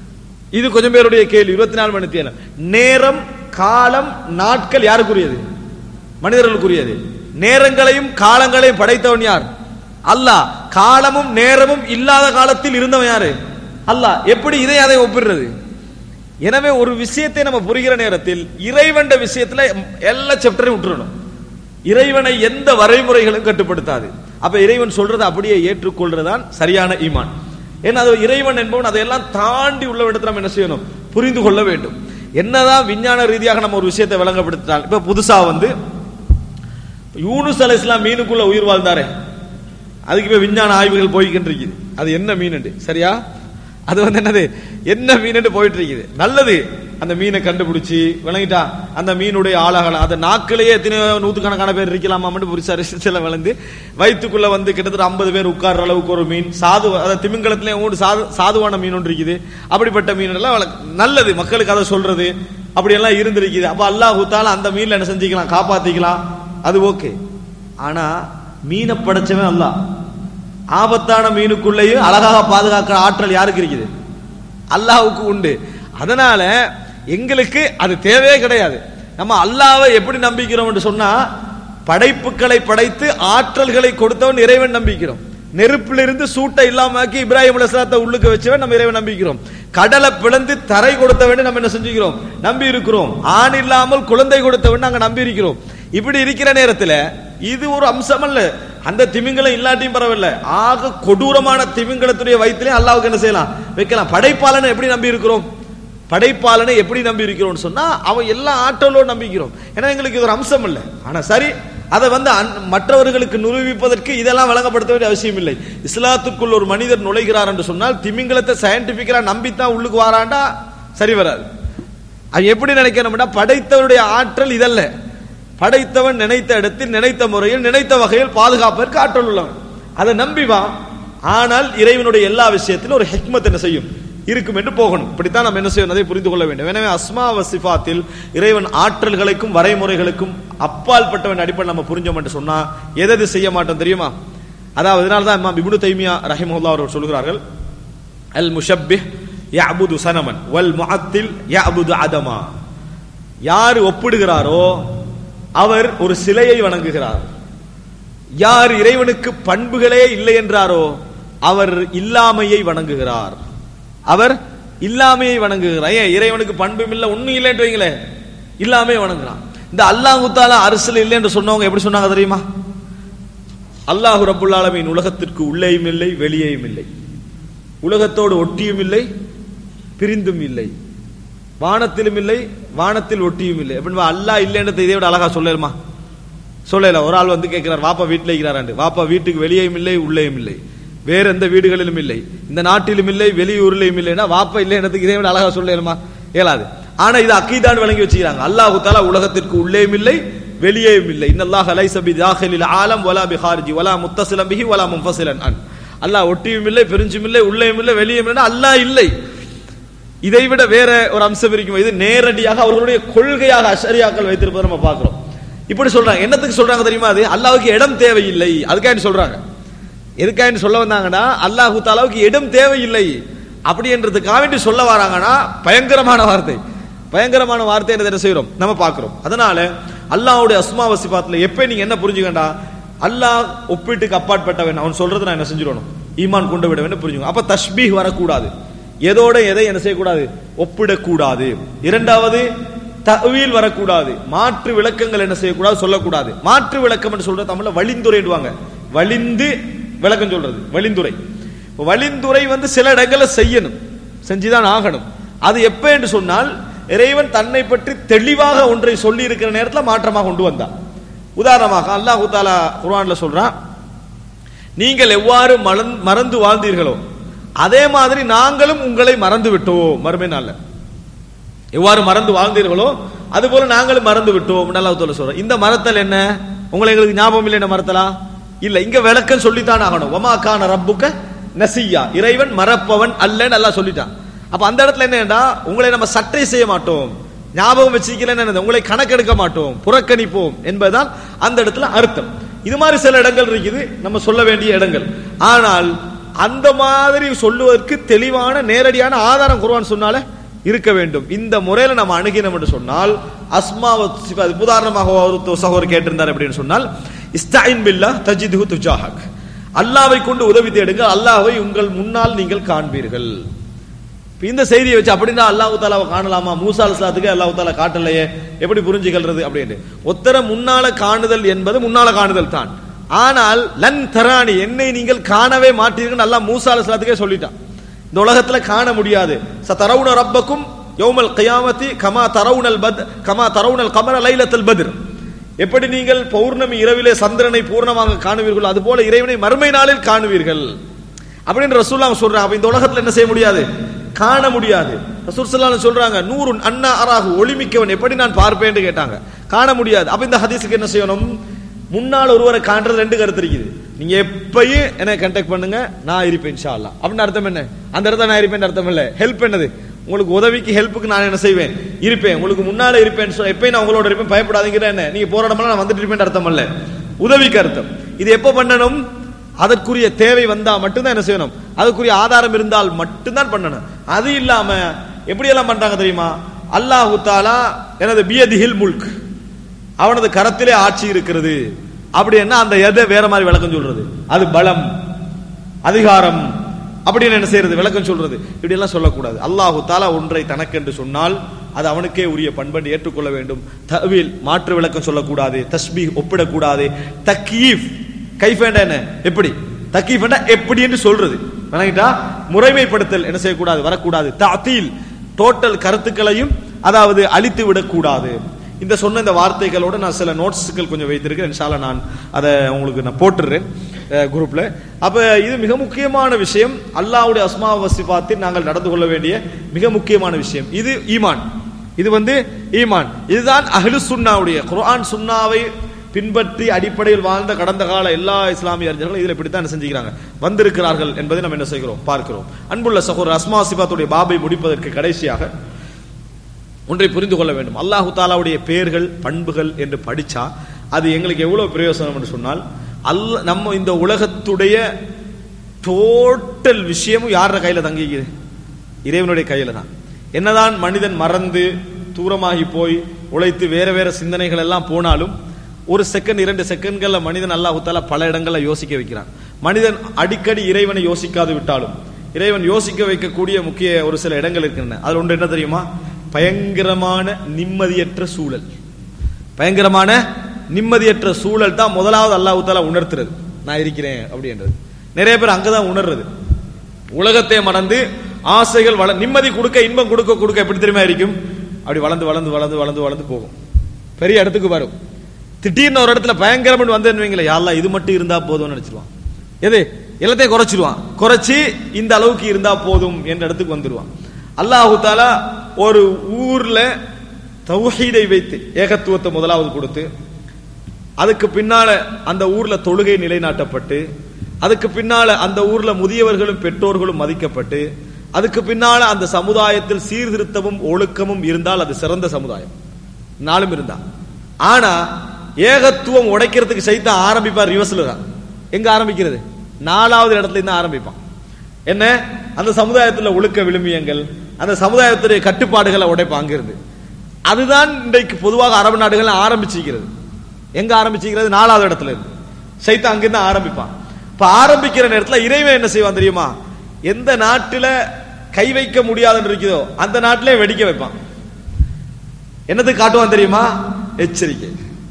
இது கொஞ்சம் பேருடைய கேள்வி இருபத்தி நாலு மணி நேரம் நேரம் காலம் நாட்கள் யாருக்குரியது மனிதர்களுக்குரியது நேரங்களையும் காலங்களையும் படைத்தவன் யார் அல்லாஹ் காலமும் நேரமும் இல்லாத காலத்தில் இருந்தவன் யாரு அல்லாஹ் எப்படி இதை அதை ஒப்பிடுறது எனவே ஒரு விஷயத்தை நம்ம புரிகிற நேரத்தில் இறைவன் விஷயத்துல எல்லா சாப்டரையும் விட்டுறணும் இறைவனை எந்த வரைமுறைகளும் கட்டுப்படுத்தாது அப்ப இறைவன் சொல்றதை அப்படியே ஏற்றுக்கொள்றதுதான் சரியான ஈமான் ஏன்னா அது இறைவன் என்பவன் அதையெல்லாம் தாண்டி உள்ள இடத்துல நம்ம என்ன செய்யணும் புரிந்து கொள்ள வேண்டும் என்னதான் விஞ்ஞான ரீதியாக நம்ம ஒரு விஷயத்தை விளங்கப்படுத்தினால் இப்ப புதுசா வந்து யூனுஸ் அலை இஸ்லாம் மீனுக்குள்ள உயிர் வாழ்ந்தாரே அதுக்கு இப்ப விஞ்ஞான ஆய்வுகள் போய்கிட்டு இருக்குது அது என்ன மீன் சரியா அது வந்து என்னது என்ன மீன் போயிட்டு இருக்குது நல்லது அந்த மீனை கண்டுபிடிச்சு விளங்கிட்டா அந்த மீனுடைய ஆழகலம் அந்த நாக்கிலேயே எத்தனை நூத்துக்கணக்கான பேர் இருக்கலாமா மட்டும் புரிசா ரிசர்ச்சில் வளர்ந்து வயிற்றுக்குள்ள வந்து கிட்டத்தட்ட ஐம்பது பேர் உட்கார்ற அளவுக்கு ஒரு மீன் சாது அதாவது திமிங்கலத்திலே ஊடு சாது சாதுவான மீன் ஒன்று இருக்குது அப்படிப்பட்ட மீன் எல்லாம் வள- நல்லது மக்களுக்கு அதை சொல்றது அப்படி எல்லாம் இருந்திருக்குது அப்ப அல்லாஹ் தால அந்த மீன்ல என்ன செஞ்சுக்கலாம் காப்பாத்திக்கலாம் அது ஓகே ஆனா மீனை படைச்சவன் அல்லாஹ் ஆபத்தான மீனுக்குள்ளேயும் அழகாக பாதுகாக்கிற ஆற்றல் யாருக்கு இருக்குது அல்லாஹ்வுக்கு உண்டு அதனால எங்களுக்கு அது தேவையே கிடையாது நம்ம அல்லாஹ்வை எப்படி நம்பிக்கிறோம் என்று சொன்னா படைப்புகளை படைத்து ஆற்றல்களை கொடுத்தவன் இறைவன் நம்பிக்கிறோம் நெருப்பிலிருந்து சூட்டை இல்லாமக்கி இப்ராஹிம் அலைஹிஸ்ஸலாத்தை உள்ளுக்கு வச்சவன் நம்ம இறைவன் நம்பிக்கிறோம் கடலை பிளந்து தரை கொடுத்தவன் நம்ம என்ன செஞ்சுக்கிறோம் நம்பி இருக்கிறோம் ஆண் இல்லாமல் குழந்தை கொடுத்தவன் நாங்க நம்பி இருக்கிறோம் இப்படி இருக்கிற நேரத்துல இது ஒரு அம்சம் அல்ல அந்த திமிங்கலம் இல்லாட்டியும் பரவாயில்ல ஆக கொடூரமான திமிங்கலத்துடைய வயிற்றிலே அல்லாவுக்கு என்ன செய்யலாம் வைக்கலாம் படைப்பாளனை எப்படி நம்பி இருக்கிறோம் படைப்பாளனை எப்படி நம்பி இருக்கிறோம்னு சொன்னா அவன் எல்லா ஆற்றலோடு நம்பிக்கிறோம் ஏன்னா எங்களுக்கு இது ஒரு அம்சம் இல்லை ஆனா சரி அதை வந்து அன்- மற்றவர்களுக்கு நிரூபிப்பதற்கு இதெல்லாம் வழங்கப்படுத்த வேண்டிய அவசியம் இல்லை இஸ்லாத்துக்குள் ஒரு மனிதர் நுழைகிறார் என்று சொன்னால் திமிங்கலத்தை சயின்டிபிக்கலா நம்பித்தான் உள்ளுக்கு வாராண்டா சரி வராது அது எப்படி நினைக்கணும்னா படைத்தவருடைய ஆற்றல் இதல்ல படைத்தவன் நினைத்த இடத்தில் நினைத்த முறையில் நினைத்த வகையில் பாதுகாப்பதற்கு ஆற்றல் உள்ளவன் அதை நம்பி வா ஆனால் இறைவனுடைய எல்லா விஷயத்திலும் ஒரு ஹிக்மத் என்ன செய்யும் இருக்கும் என்று போகணும் இப்படித்தான் நம்ம என்ன செய்யணும் அதை புரிந்து கொள்ள வேண்டும் எனவே அஸ்மா வசிஃபாத்தில் இறைவன் ஆற்றல்களுக்கும் வரைமுறைகளுக்கும் அப்பால் பட்டவன் அடிப்படை நம்ம புரிஞ்சோம் என்று சொன்னா எதது செய்ய மாட்டோம் தெரியுமா அதாவது அதனால தான் இமாம் இப்னு தைமியா ரஹிமஹுல்லாஹ் அவர்கள் சொல்கிறார்கள் அல் முஷப்பிஹ் யஅபுது சனமன் வல் முஅத்தில் யஅபுது அதமா யார் ஒப்பிடுகிறாரோ அவர் ஒரு சிலையை வணங்குகிறார் யார் இறைவனுக்கு பண்புகளே இல்லை என்றாரோ அவர் இல்லாமையை வணங்குகிறார் அவர் இல்லாமையை வணங்குகிறார் ஏன் இறைவனுக்கு பண்பும் இல்லை ஒண்ணும் இல்லைன்னு வைங்களே இல்லாமையை வணங்குறான் இந்த அல்லாஹ் தாலா அரசியல் இல்லை என்று சொன்னவங்க எப்படி சொன்னாங்க தெரியுமா அல்லாஹு ரப்புல் ஆலமீன் உலகத்திற்கு உள்ளேயும் இல்லை வெளியேயும் இல்லை உலகத்தோடு ஒட்டியும் இல்லை பிரிந்தும் இல்லை வானத்திலும் இல்லை வானத்தில் ஒட்டியும் இல்லை அப்படின்னா அல்லாஹ் இல்லைன்றதை இதை விட அழகா சொல்லலுமா சொல்லல ஒரு ஆள் வந்து கேட்கிறார் வாப்பா வீட்டில் இருக்கிறாராண்டு வாப்பா வீட்டுக்கு வெளியேயும் இல்லை உள்ளேயும் இல்லை வேற எந்த வீடுகளிலும் இல்லை இந்த நாட்டிலும் இல்லை வெளியூர்லயும் இல்லைன்னா வாப்பா இல்லைன்றதுக்கு இதை விட அழகா சொல்லலுமா இயலாது ஆனா இது அக்கீதான் விளங்கி வச்சுக்கிறாங்க அல்லாஹு தாலா உலகத்திற்கு உள்ளேயும் இல்லை வெளியேயும் இல்லை இன்னல்லாஹ் லைஸ பி தாஹிலில் ஆலம் வலா பி ஹாரிஜி வலா முத்தசிலம் பிஹி வலா முன்ஃபசிலன் அன் அல்லாஹ் ஒட்டியும் இல்லை பிரிஞ்சும் இல்லை உள்ளேயும் இல்லை வெளியும் இல்லை அல்லாஹ் இல்லை இதை விட வேற ஒரு அம்சம் இருக்கும் இது நேரடியாக அவர்களுடைய கொள்கையாக அஷரியாக்கள் வைத்திருப்பதை நம்ம பார்க்கிறோம் இப்படி சொல்றாங்க என்னத்துக்கு சொல்றாங்க தெரியுமா அது அல்லாஹ்வுக்கு இடம் தேவையில்லை அதுக்காக சொல்றாங்க எதுக்காக சொல்ல வந்தாங்கன்னா அல்லாஹு தாலாவுக்கு இடம் தேவையில்லை அப்படி என்றதுக்காக வேண்டி சொல்ல வராங்கன்னா பயங்கரமான வார்த்தை பயங்கரமான வார்த்தை என்று என்ன செய்கிறோம் நம்ம பார்க்கிறோம் அதனால அல்லாஹ்வுடைய அஸ்மா வசிபாத்துல எப்ப நீங்க என்ன புரிஞ்சுக்கண்டா அல்லாஹ் ஒப்பீட்டுக்கு அப்பாற்பட்டவன் அவன் சொல்றதை நான் என்ன செஞ்சிடணும் ஈமான் கொண்டு விட வேண்டும் புரிஞ்சுக்கணும் அப்ப தஷ்பீஹ் வரக்கூடாது எதோட எதை என்ன செய்யக்கூடாது ஒப்பிடக்கூடாது இரண்டாவது தவீல் வரக்கூடாது மாற்று விளக்கங்கள் என்ன செய்யக்கூடாது சொல்லக்கூடாது மாற்று விளக்கம் என்று சொல்ற தமிழ்ல வழிந்துரைடுவாங்க வலிந்து விளக்கம் சொல்றது வழிந்துரை இப்ப வழிந்துரை வந்து சில இடங்கள்ல செய்யணும் செஞ்சுதான் ஆகணும் அது எப்ப என்று சொன்னால் இறைவன் தன்னை பற்றி தெளிவாக ஒன்றை சொல்லி இருக்கிற நேரத்தில் மாற்றமாக கொண்டு வந்தான் உதாரணமாக அல்லாஹு தாலா குர்ஆன்ல சொல்றான் நீங்கள் எவ்வாறு மலன்- மறந்து வாழ்ந்தீர்களோ அதே மாதிரி நாங்களும் உங்களை மறந்து விட்டோம் மறுமை நாள்ல எவ்வாறு மறந்து வாழ்ந்தீர்களோ அதுபோல நாங்களும் மறந்து விட்டோம் அல்லாஹ் தாலா சொல்றோம் இந்த மறத்தல் என்ன உங்களை எங்களுக்கு ஞாபகம் இல்லை என்ன மறத்தலா இல்ல இங்க விளக்கம் சொல்லித்தான் ஆகணும் ஒமா கான ரப்புக்க நசியா இறைவன் மறப்பவன் அல்லன்னு அல்லாஹ் சொல்லிட்டான் அப்ப அந்த இடத்துல என்னடா உங்களை நம்ம சட்டை செய்ய மாட்டோம் ஞாபகம் வச்சுக்கலன்னு என்னது உங்களை கணக்கெடுக்க மாட்டோம் புறக்கணிப்போம் என்பதுதான் அந்த இடத்துல அர்த்தம் இது மாதிரி சில இடங்கள் இருக்குது நம்ம சொல்ல வேண்டிய இடங்கள் ஆனால் அந்த மாதிரி சொல்லுவதற்கு தெளிவான நேரடியான ஆதாரம் குர்ஆன் சொன்னாலே இருக்க வேண்டும் இந்த முறையில நம்ம அணுகினோம் என்று சொன்னால் அஸ்மாவ சிஃபாத் உதாரணமாக ஒரு சகோதரர் கேட்டிருந்தார் அப்படின்னு சொன்னால் இஸ்தாயின் பில்லா தஜிதுஹு துஜாஹக் அல்லாவை கொண்டு உதவி தேடுங்க அல்லாஹ்வை உங்கள் முன்னால் நீங்கள் காண்பீர்கள் இப்ப இந்த செய்தியை வச்சு அப்படின்னா அல்லாஹு தாலாவை காணலாமா மூசா அலுவலாத்துக்கு அல்லாஹு தாலா காட்டலையே எப்படி புரிஞ்சுக்கிறது அப்படின்னு ஒத்தர முன்னால காணுதல் என்பது முன்னால காணுதல் தான் ஆனால் லன் தராணி என்னை நீங்கள் காணவே மாட்டீர்கள் அல்லாஹ் மூசா அலுவலாத்துக்கே சொல்லிட்டான் இந்த உலகத்துல காண முடியாது ச தரவுன ரப்பக்கும் யௌமல் கயாமத்தி கமா தரவுனல் பத் கமா தரவுனல் கமர லைலத்தல் பத்ர் எப்படி நீங்கள் பௌர்ணமி இரவிலே சந்திரனை பூர்ணமாக காணுவீர்களோ அதுபோல இறைவனை மறுமை நாளில் காணுவீர்கள் அப்படின்னு ரசூல்லா சொல்றாங்க அப்ப இந்த உலகத்துல என்ன செய்ய முடியாது காண முடியாது ரசூல் ஸல்லல்லாஹு சொல்றாங்க நூறு அண்ணா அராகு ஒளிமிக்கவன் எப்படி நான் பார்ப்பேன்னு கேட்டாங்க காண முடியாது அப்ப இந்த ஹதீஸுக்கு என்ன செய்யணும் முன்னால் ஒருவரை காண்றது ரெண்டு கருத்து இருக்குது நீங்க எப்பயும் என்ன கண்டாக்ட் பண்ணுங்க நான் இருப்பேன் இன்ஷா அல்லாஹ் அப்படின்னு அர்த்தம் என்ன அந்த இடத்துல நான் இருப்பேன் அர்த்தம் இல்ல ஹெல்ப் என்னது உங்களுக்கு உதவிக்கு ஹெல்ப்புக்கு நான் என்ன செய்வேன் இருப்பேன் உங்களுக்கு முன்னால இருப்பேன் சொல்ல எப்பயும் நான் உங்களோட இருப்பேன் பயப்படாதீங்க என்ன நீங்க போற இடமெல்லாம் நான் வந்துட்டு இருப்பேன் அர்த்தம் இல்ல உதவிக்கு அர்த்தம் இது எப்ப பண்ணணும் அதற்குரிய தேவை வந்தா மட்டும்தான் என்ன செய்யணும் அதுக்குரிய ஆதாரம் இருந்தால் மட்டும்தான் பண்ணணும் அது இல்லாம எப்படி எல்லாம் பண்றாங்க தெரியுமா அல்லாஹு தாலா எனது பியதிஹில் முல்க் அவனது கரத்திலே ஆட்சி இருக்கிறது அப்படின்னா அந்த எதை வேற மாதிரி விளக்கம் சொல்றது அது பலம் அதிகாரம் அப்படின்னு என்ன செய்யறது விளக்கம் சொல்றது இப்படி எல்லாம் சொல்லக்கூடாது அல்லாஹு தாலா ஒன்றை தனக்கென்று சொன்னால் அது அவனுக்கே உரிய பண்பண்டு ஏற்றுக்கொள்ள வேண்டும் தவில் மாற்று விளக்கம் சொல்லக்கூடாது தஸ்பி ஒப்பிடக்கூடாது தக்கீஃப் கைஃபேண்டா என்ன எப்படி தக்கீஃபேண்டா எப்படி என்று சொல்றது விளங்கிட்டா முறைமைப்படுத்தல் என்ன செய்யக்கூடாது வரக்கூடாது தாத்தீல் டோட்டல் கருத்துக்களையும் அதாவது அழித்து விடக்கூடாது இந்த சொன்ன இந்த வார்த்தைகளோட நான் சில நோட்ஸ்கள் கொஞ்சம் வைத்திருக்கேன் இன்ஷால்லா நான் அதை உங்களுக்கு நான் போட்டுடுறேன் குரூப்ல அப்ப இது மிக முக்கியமான விஷயம் அல்லாஹ்வுடைய அஸ்மா வசிபாத்தில் நாங்கள் நடந்து கொள்ள வேண்டிய மிக முக்கியமான விஷயம் இது ஈமான் இது வந்து ஈமான் இதுதான் அஹ்லு சுன்னாவுடைய குர்ஆன் சுன்னாவை பின்பற்றி அடிப்படையில் வாழ்ந்த கடந்த கால எல்லா இஸ்லாமிய அறிஞர்களும் இதில் இப்படித்தான் செஞ்சுக்கிறாங்க வந்திருக்கிறார்கள் என்பதை நம்ம என்ன செய்கிறோம் பார்க்கிறோம் அன்புள்ள சகோதரர் அஸ்மா சிபாத்துடைய பாபை முடிப்பதற்கு கடைசியாக ஒன்றை புரிந்து கொள்ள வேண்டும் அல்லாஹு தாலாவுடைய பெயர்கள் பண்புகள் என்று படிச்சா அது எங்களுக்கு எவ்வளவு பிரயோசனம் என்று சொன்னால் அல்ல நம்ம இந்த உலகத்துடைய டோட்டல் விஷயமும் யார கையில தங்கிக்குது இறைவனுடைய கையில தான் என்னதான் மனிதன் மறந்து தூரமாகி போய் உழைத்து வேற வேற சிந்தனைகள் எல்லாம் போனாலும் ஒரு செகண்ட் இரண்டு செகண்ட்கள்ல மனிதன் அல்லாஹு தாலா பல இடங்கள்ல யோசிக்க வைக்கிறான் மனிதன் அடிக்கடி இறைவனை யோசிக்காது விட்டாலும் இறைவன் யோசிக்க வைக்கக்கூடிய முக்கிய ஒரு சில இடங்கள் இருக்கின்றன அதுல ஒன்று என்ன தெரியுமா பயங்கரமான நிம்மதியற்ற சூழல் பயங்கரமான நிம்மதியற்ற சூழல் தான் முதலாவது அல்லாஹு தாலா உணர்த்துறது நான் இருக்கிறேன் அப்படின்றது நிறைய பேர் அங்கதான் உணர்றது உலகத்தை மறந்து ஆசைகள் வள நிம்மதி கொடுக்க இன்பம் கொடுக்க கொடுக்க எப்படி தெரியுமா இருக்கும் அப்படி வளர்ந்து வளர்ந்து வளர்ந்து வளர்ந்து வளர்ந்து போகும் பெரிய இடத்துக்கு வரும் திடீர்னு ஒரு இடத்துல பயங்கரம் வந்து வைங்களேன் யாரெல்லாம் இது மட்டும் இருந்தா போதும்னு நினைச்சிருவான் எது எல்லாத்தையும் குறைச்சிருவான் குறைச்சி இந்த அளவுக்கு இருந்தா போதும் என்ற இடத்துக்கு வந்துருவான் அல்லாஹு தாலா ஒரு ஊர்ல தௌஹீதை வைத்து ஏகத்துவத்தை முதலாவது கொடுத்து அதுக்கு பின்னால அந்த ஊர்ல தொழுகை நிலைநாட்டப்பட்டு அதுக்கு பின்னால அந்த ஊர்ல முதியவர்களும் பெற்றோர்களும் மதிக்கப்பட்டு அதுக்கு பின்னால அந்த சமுதாயத்தில் சீர்திருத்தமும் ஒழுக்கமும் இருந்தால் அது சிறந்த சமுதாயம் நாளும் இருந்தா ஆனா ஏகத்துவம் உடைக்கிறதுக்கு சைத்தான் ஆரம்பிப்பார் ரிவர்ஸ்ல தான் எங்க ஆரம்பிக்கிறது நாலாவது இடத்துல இருந்து ஆரம்பிப்பான் என்ன அந்த சமுதாயத்துல ஒழுக்க விழுமியங்கள் அந்த சமுதாயத்துடைய கட்டுப்பாடுகளை உடைப்பான் அங்கிருந்து அதுதான் இன்றைக்கு பொதுவாக அரபு நாடுகள் ஆரம்பிச்சிருக்கிறது எங்க ஆரம்பிச்சிருக்கிறது நாலாவது இடத்துல இருந்து சைத்தான் அங்கிருந்து ஆரம்பிப்பான் இப்ப ஆரம்பிக்கிற நேரத்துல இறைவன் என்ன செய்வான் தெரியுமா எந்த நாட்டுல கை வைக்க முடியாதுன்னு இருக்குதோ அந்த நாட்டிலே வெடிக்க வைப்பான் என்னத்துக்கு காட்டுவான் தெரியுமா எச்சரிக்கை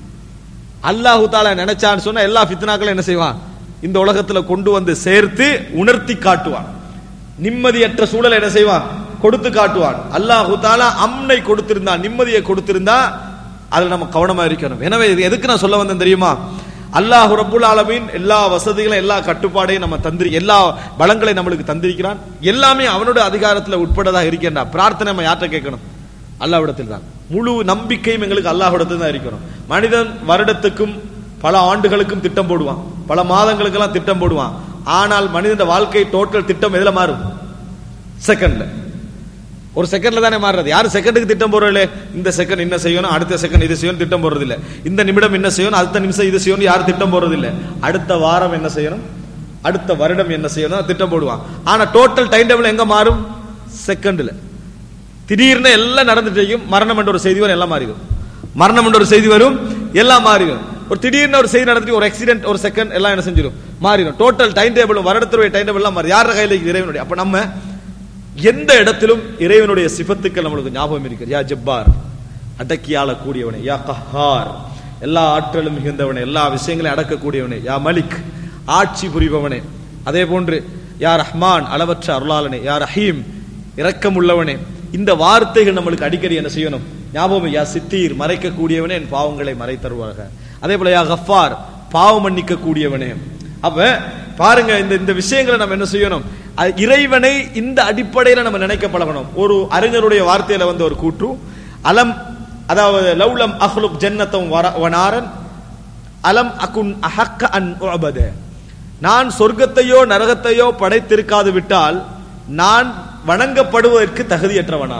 அல்லாஹு தாலா நினைச்சான்னு சொன்னா எல்லா ஃபித்னாக்களும் என்ன செய்வான் இந்த உலகத்துல கொண்டு வந்து சேர்த்து உணர்த்தி காட்டுவான் நிம்மதியற்ற சூழலை என்ன செய்வான் கொடுத்து காட்டுவான் அல்லாஹு தாலா அம்னை கொடுத்திருந்தா நிம்மதியை கொடுத்திருந்தா அதுல நம்ம கவனமா இருக்கணும் எனவே இது எதுக்கு நான் சொல்ல வந்தேன் தெரியுமா அல்லாஹ் ரப்புல் ஆலமீன் எல்லா வசதிகளும் எல்லா கட்டுப்பாடையும் நம்ம தந்திரி எல்லா பலங்களை நம்மளுக்கு தந்திருக்கிறான் எல்லாமே அவனோட அதிகாரத்துல உட்பட்டதாக இருக்கின்றா பிரார்த்தனை நம்ம யார்கிட்ட கேட்கணும் அல்லாஹ்விடத்தில் தான் முழு நம்பிக்கையும் எங்களுக்கு அல்லாஹ்விடத்தில் தான் இருக்கணும் மனிதன் வருடத்துக்கும் பல ஆண்டுகளுக்கும் திட்டம் போடுவான் பல மாதங்களுக்கெல்லாம் திட்டம் போடுவான் ஆனால் மனிதன் வாழ்க்கை டோட்டல் திட்டம் எதுல மாறும் செகண்ட்ல ஒரு செகண்ட்ல தானே மாறுறது யாரு செகண்டுக்கு திட்டம் போறல இந்த செகண்ட் என்ன செய்யணும் அடுத்த செகண்ட் இது செய்யணும் திட்டம் போறது இல்ல இந்த நிமிடம் என்ன செய்யணும் அடுத்த நிமிஷம் இது செய்யணும் யாரும் திட்டம் போறது இல்ல அடுத்த வாரம் என்ன செய்யணும் அடுத்த வருடம் என்ன செய்யணும் திட்டம் போடுவான் ஆனா டோட்டல் டைம் டேபிள் எங்க மாறும் செகண்ட்ல திடீர்னு எல்லாம் நடந்துட்டு மரணம் என்ற ஒரு செய்தி வரும் எல்லாம் மாறிடும் மரணம் என்ற ஒரு செய்தி வரும் எல்லாம் மாறிடும் ஒரு திடீர்னு ஒரு செய்தி நடந்துட்டு ஒரு ஆக்சிடென்ட் ஒரு செகண்ட் எல்லாம் என்ன செஞ்சிடும் மாறிடும் டோட்டல் டைம் டேபிள் வருடத்துடைய டைம் டேபிள் எல்லாம் மாறி யார கையில இருக்குது இறைவனுடைய அப்ப நம்ம எந்த இடத்திலும் இறைவனுடைய சிபத்துக்கள் நம்மளுக்கு ஞாபகம் இருக்கு யா ஜப்பார் அடக்கியாள கூடியவனே யா கஹார் எல்லா ஆற்றலும் மிகுந்தவனே எல்லா விஷயங்களையும் அடக்கக்கூடியவனே யா மலிக் ஆட்சி புரிபவனே அதே போன்று யா ரஹ்மான் அளவற்ற அருளாளனே யா ரஹீம் இரக்கம் உள்ளவனே இந்த வார்த்தைகள் நம்மளுக்கு அடிக்கடி என்ன செய்யணும் ஞாபகம் யா சித்தீர் மறைக்கக்கூடியவனே என் பாவங்களை மறைத்தருவாக அதே போல யா கஃபார் பாவம் மன்னிக்க கூடியவனே அப்ப பாருங்க இந்த இந்த விஷயங்களை நம்ம என்ன செய்யணும் அ- இறைவனை இந்த அடிப்படையில நம்ம நினைக்க பழகணும் ஒரு அறிஞருடைய வார்த்தையில வந்து ஒரு கூற்று அலம் அதாவது லவ்லம் அஹ்லுக் ஜன்னத்தம் வர- வனாரன் அலம் அகுன் அஹக்க அன் உஅபத நான் சொர்க்கத்தையோ நரகத்தையோ படைத்திருக்காது விட்டால் நான் வணங்கப்படுவதற்கு தகுதியற்றவனா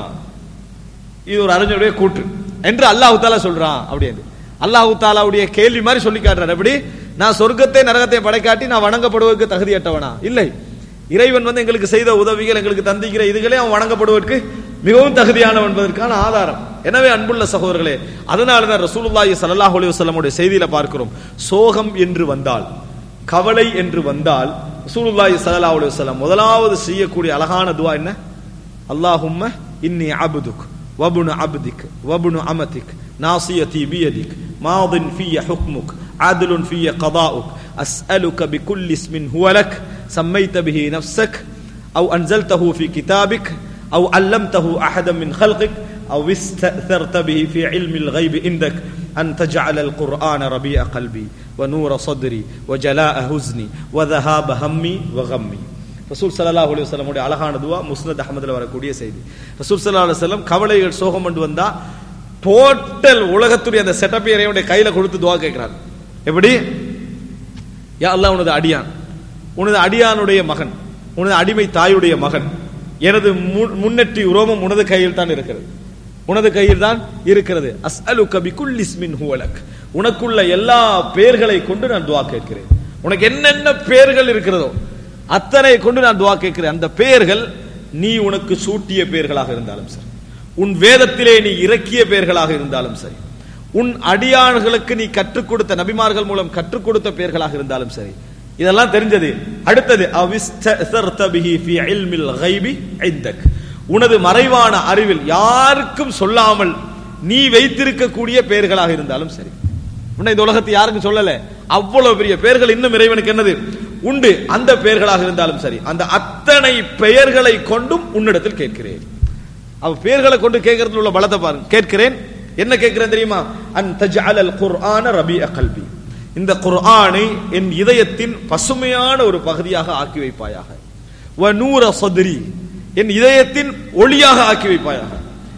இது ஒரு அறிஞருடைய கூற்று என்று அல்லாஹு தாலா சொல்றான் அப்படின்னு அல்லாஹு தாலாவுடைய கேள்வி மாதிரி சொல்லி காட்டுறார் எப்படி நான் சொர்க்கத்தை நரகத்தை படைக்காட்டி நான் வணங்கப்படுவதற்கு தகுதியற்றவனா இல்லை இறைவன் வந்து எங்களுக்கு செய்த உதவிகள் எங்களுக்கு தந்திக்கிற இதுகளே அவன் வணங்கப்படுவதற்கு மிகவும் தகுதியானவன் என்பதற்கான ஆதாரம் எனவே அன்புள்ள சகோதரர்களே அதனால தான் ரசூலுல்லாஹி ஸல்லல்லாஹு அலைஹி வஸல்லமுடைய செய்தியில பார்க்கிறோம் சோகம் என்று வந்தால் கவலை என்று வந்தால் ரசூலுல்லாஹி ஸல்லல்லாஹு அலைஹி வஸல்லம் முதலாவது செய்யக்கூடிய அழகான துவா என்ன அல்லாஹும்ம இன்னி அபுதுக் வபுனு அப்திக் வபுனு அமதிக் நாசியதி பியதிக் மாதின் ஃபிய ஹுக்முக் عادل في قضاؤك أسألك بكل اسم هو لك سميت به نفسك أو أنزلته في كتابك أو علمته أحدا من خلقك أو استأثرت به في علم الغيب عندك أن تجعل القرآن ربيع قلبي ونور صدري وجلاء حزني وذهاب همي وغمي ரசூல் ஸல்லல்லாஹு அலைஹி வஸல்லம் உடைய அழகான துவா முஸ்னத் அஹமதுல வரக்கூடிய செய்தி ரசூல் ஸல்லல்லாஹு அலைஹி வஸல்லம் கவலைகள் சோகம் கொண்டு வந்தா டோட்டல் உலகத்துடைய அந்த செட்டப் இறைவனுடைய கையில கொடுத்து துவா கேட்கிறார் எப்படி யா அல்லாஹ் உனது அடியான் உனது அடியானுடைய மகன் உனது அடிமை தாயுடைய மகன் எனது மு- முன்னெற்றி உரோமம் உனது கையில் தான் இருக்கிறது உனது கையில் தான் இருக்கிறது அஸ்அலுக பிகுல்லி இஸ்மின் ஹுவலக் உனக்குள்ள எல்லா பெயர்களை கொண்டு நான் துவா கேட்கிறேன் உனக்கு என்னென்ன பெயர்கள் இருக்கிறதோ அத்தனை கொண்டு நான் துவா கேட்கிறேன் அந்த பெயர்கள் நீ உனக்கு சூட்டிய பெயர்களாக இருந்தாலும் சரி உன் வேதத்திலே நீ இறக்கிய பெயர்களாக இருந்தாலும் சரி உன் அடியார்களுக்கு நீ கற்றுக் கொடுத்த நபிமார்கள் மூலம் கற்றுக் கொடுத்த பெயர்களாக இருந்தாலும் சரி இதெல்லாம் தெரிஞ்சது அடுத்தது அவிஸ்தர்த பிஹி ஃபி இல்மில் கைபி இந்தக் உனது மறைவான அறிவில் யாருக்கும் சொல்லாமல் நீ வைத்திருக்கக்கூடிய பெயர்களாக இருந்தாலும் சரி உன்னை இந்த உலகத்தை யாருக்கும் சொல்லல அவ்வளவு பெரிய பெயர்கள் இன்னும் இறைவனுக்கு என்னது உண்டு அந்த பெயர்களாக இருந்தாலும் சரி அந்த அத்தனை பெயர்களை கொண்டும் உன்னிடத்தில் கேட்கிறேன் அவ பெயர்களை கொண்டு கேட்கறதுல உள்ள பலத்தை பாருங்க கேட்கிறேன் என்ன கேட்கிறேன் தெரியுமா அன் தஜ்அல் அல் குர்ஆன ரபிஅ கல்பி இந்த குர்ஆனை என் இதயத்தின் பசுமையான ஒரு பகுதியாக ஆக்கி வைப்பாயாக வ நூர சதுரி என் இதயத்தின் ஒளியாக ஆக்கி வைப்பாயாக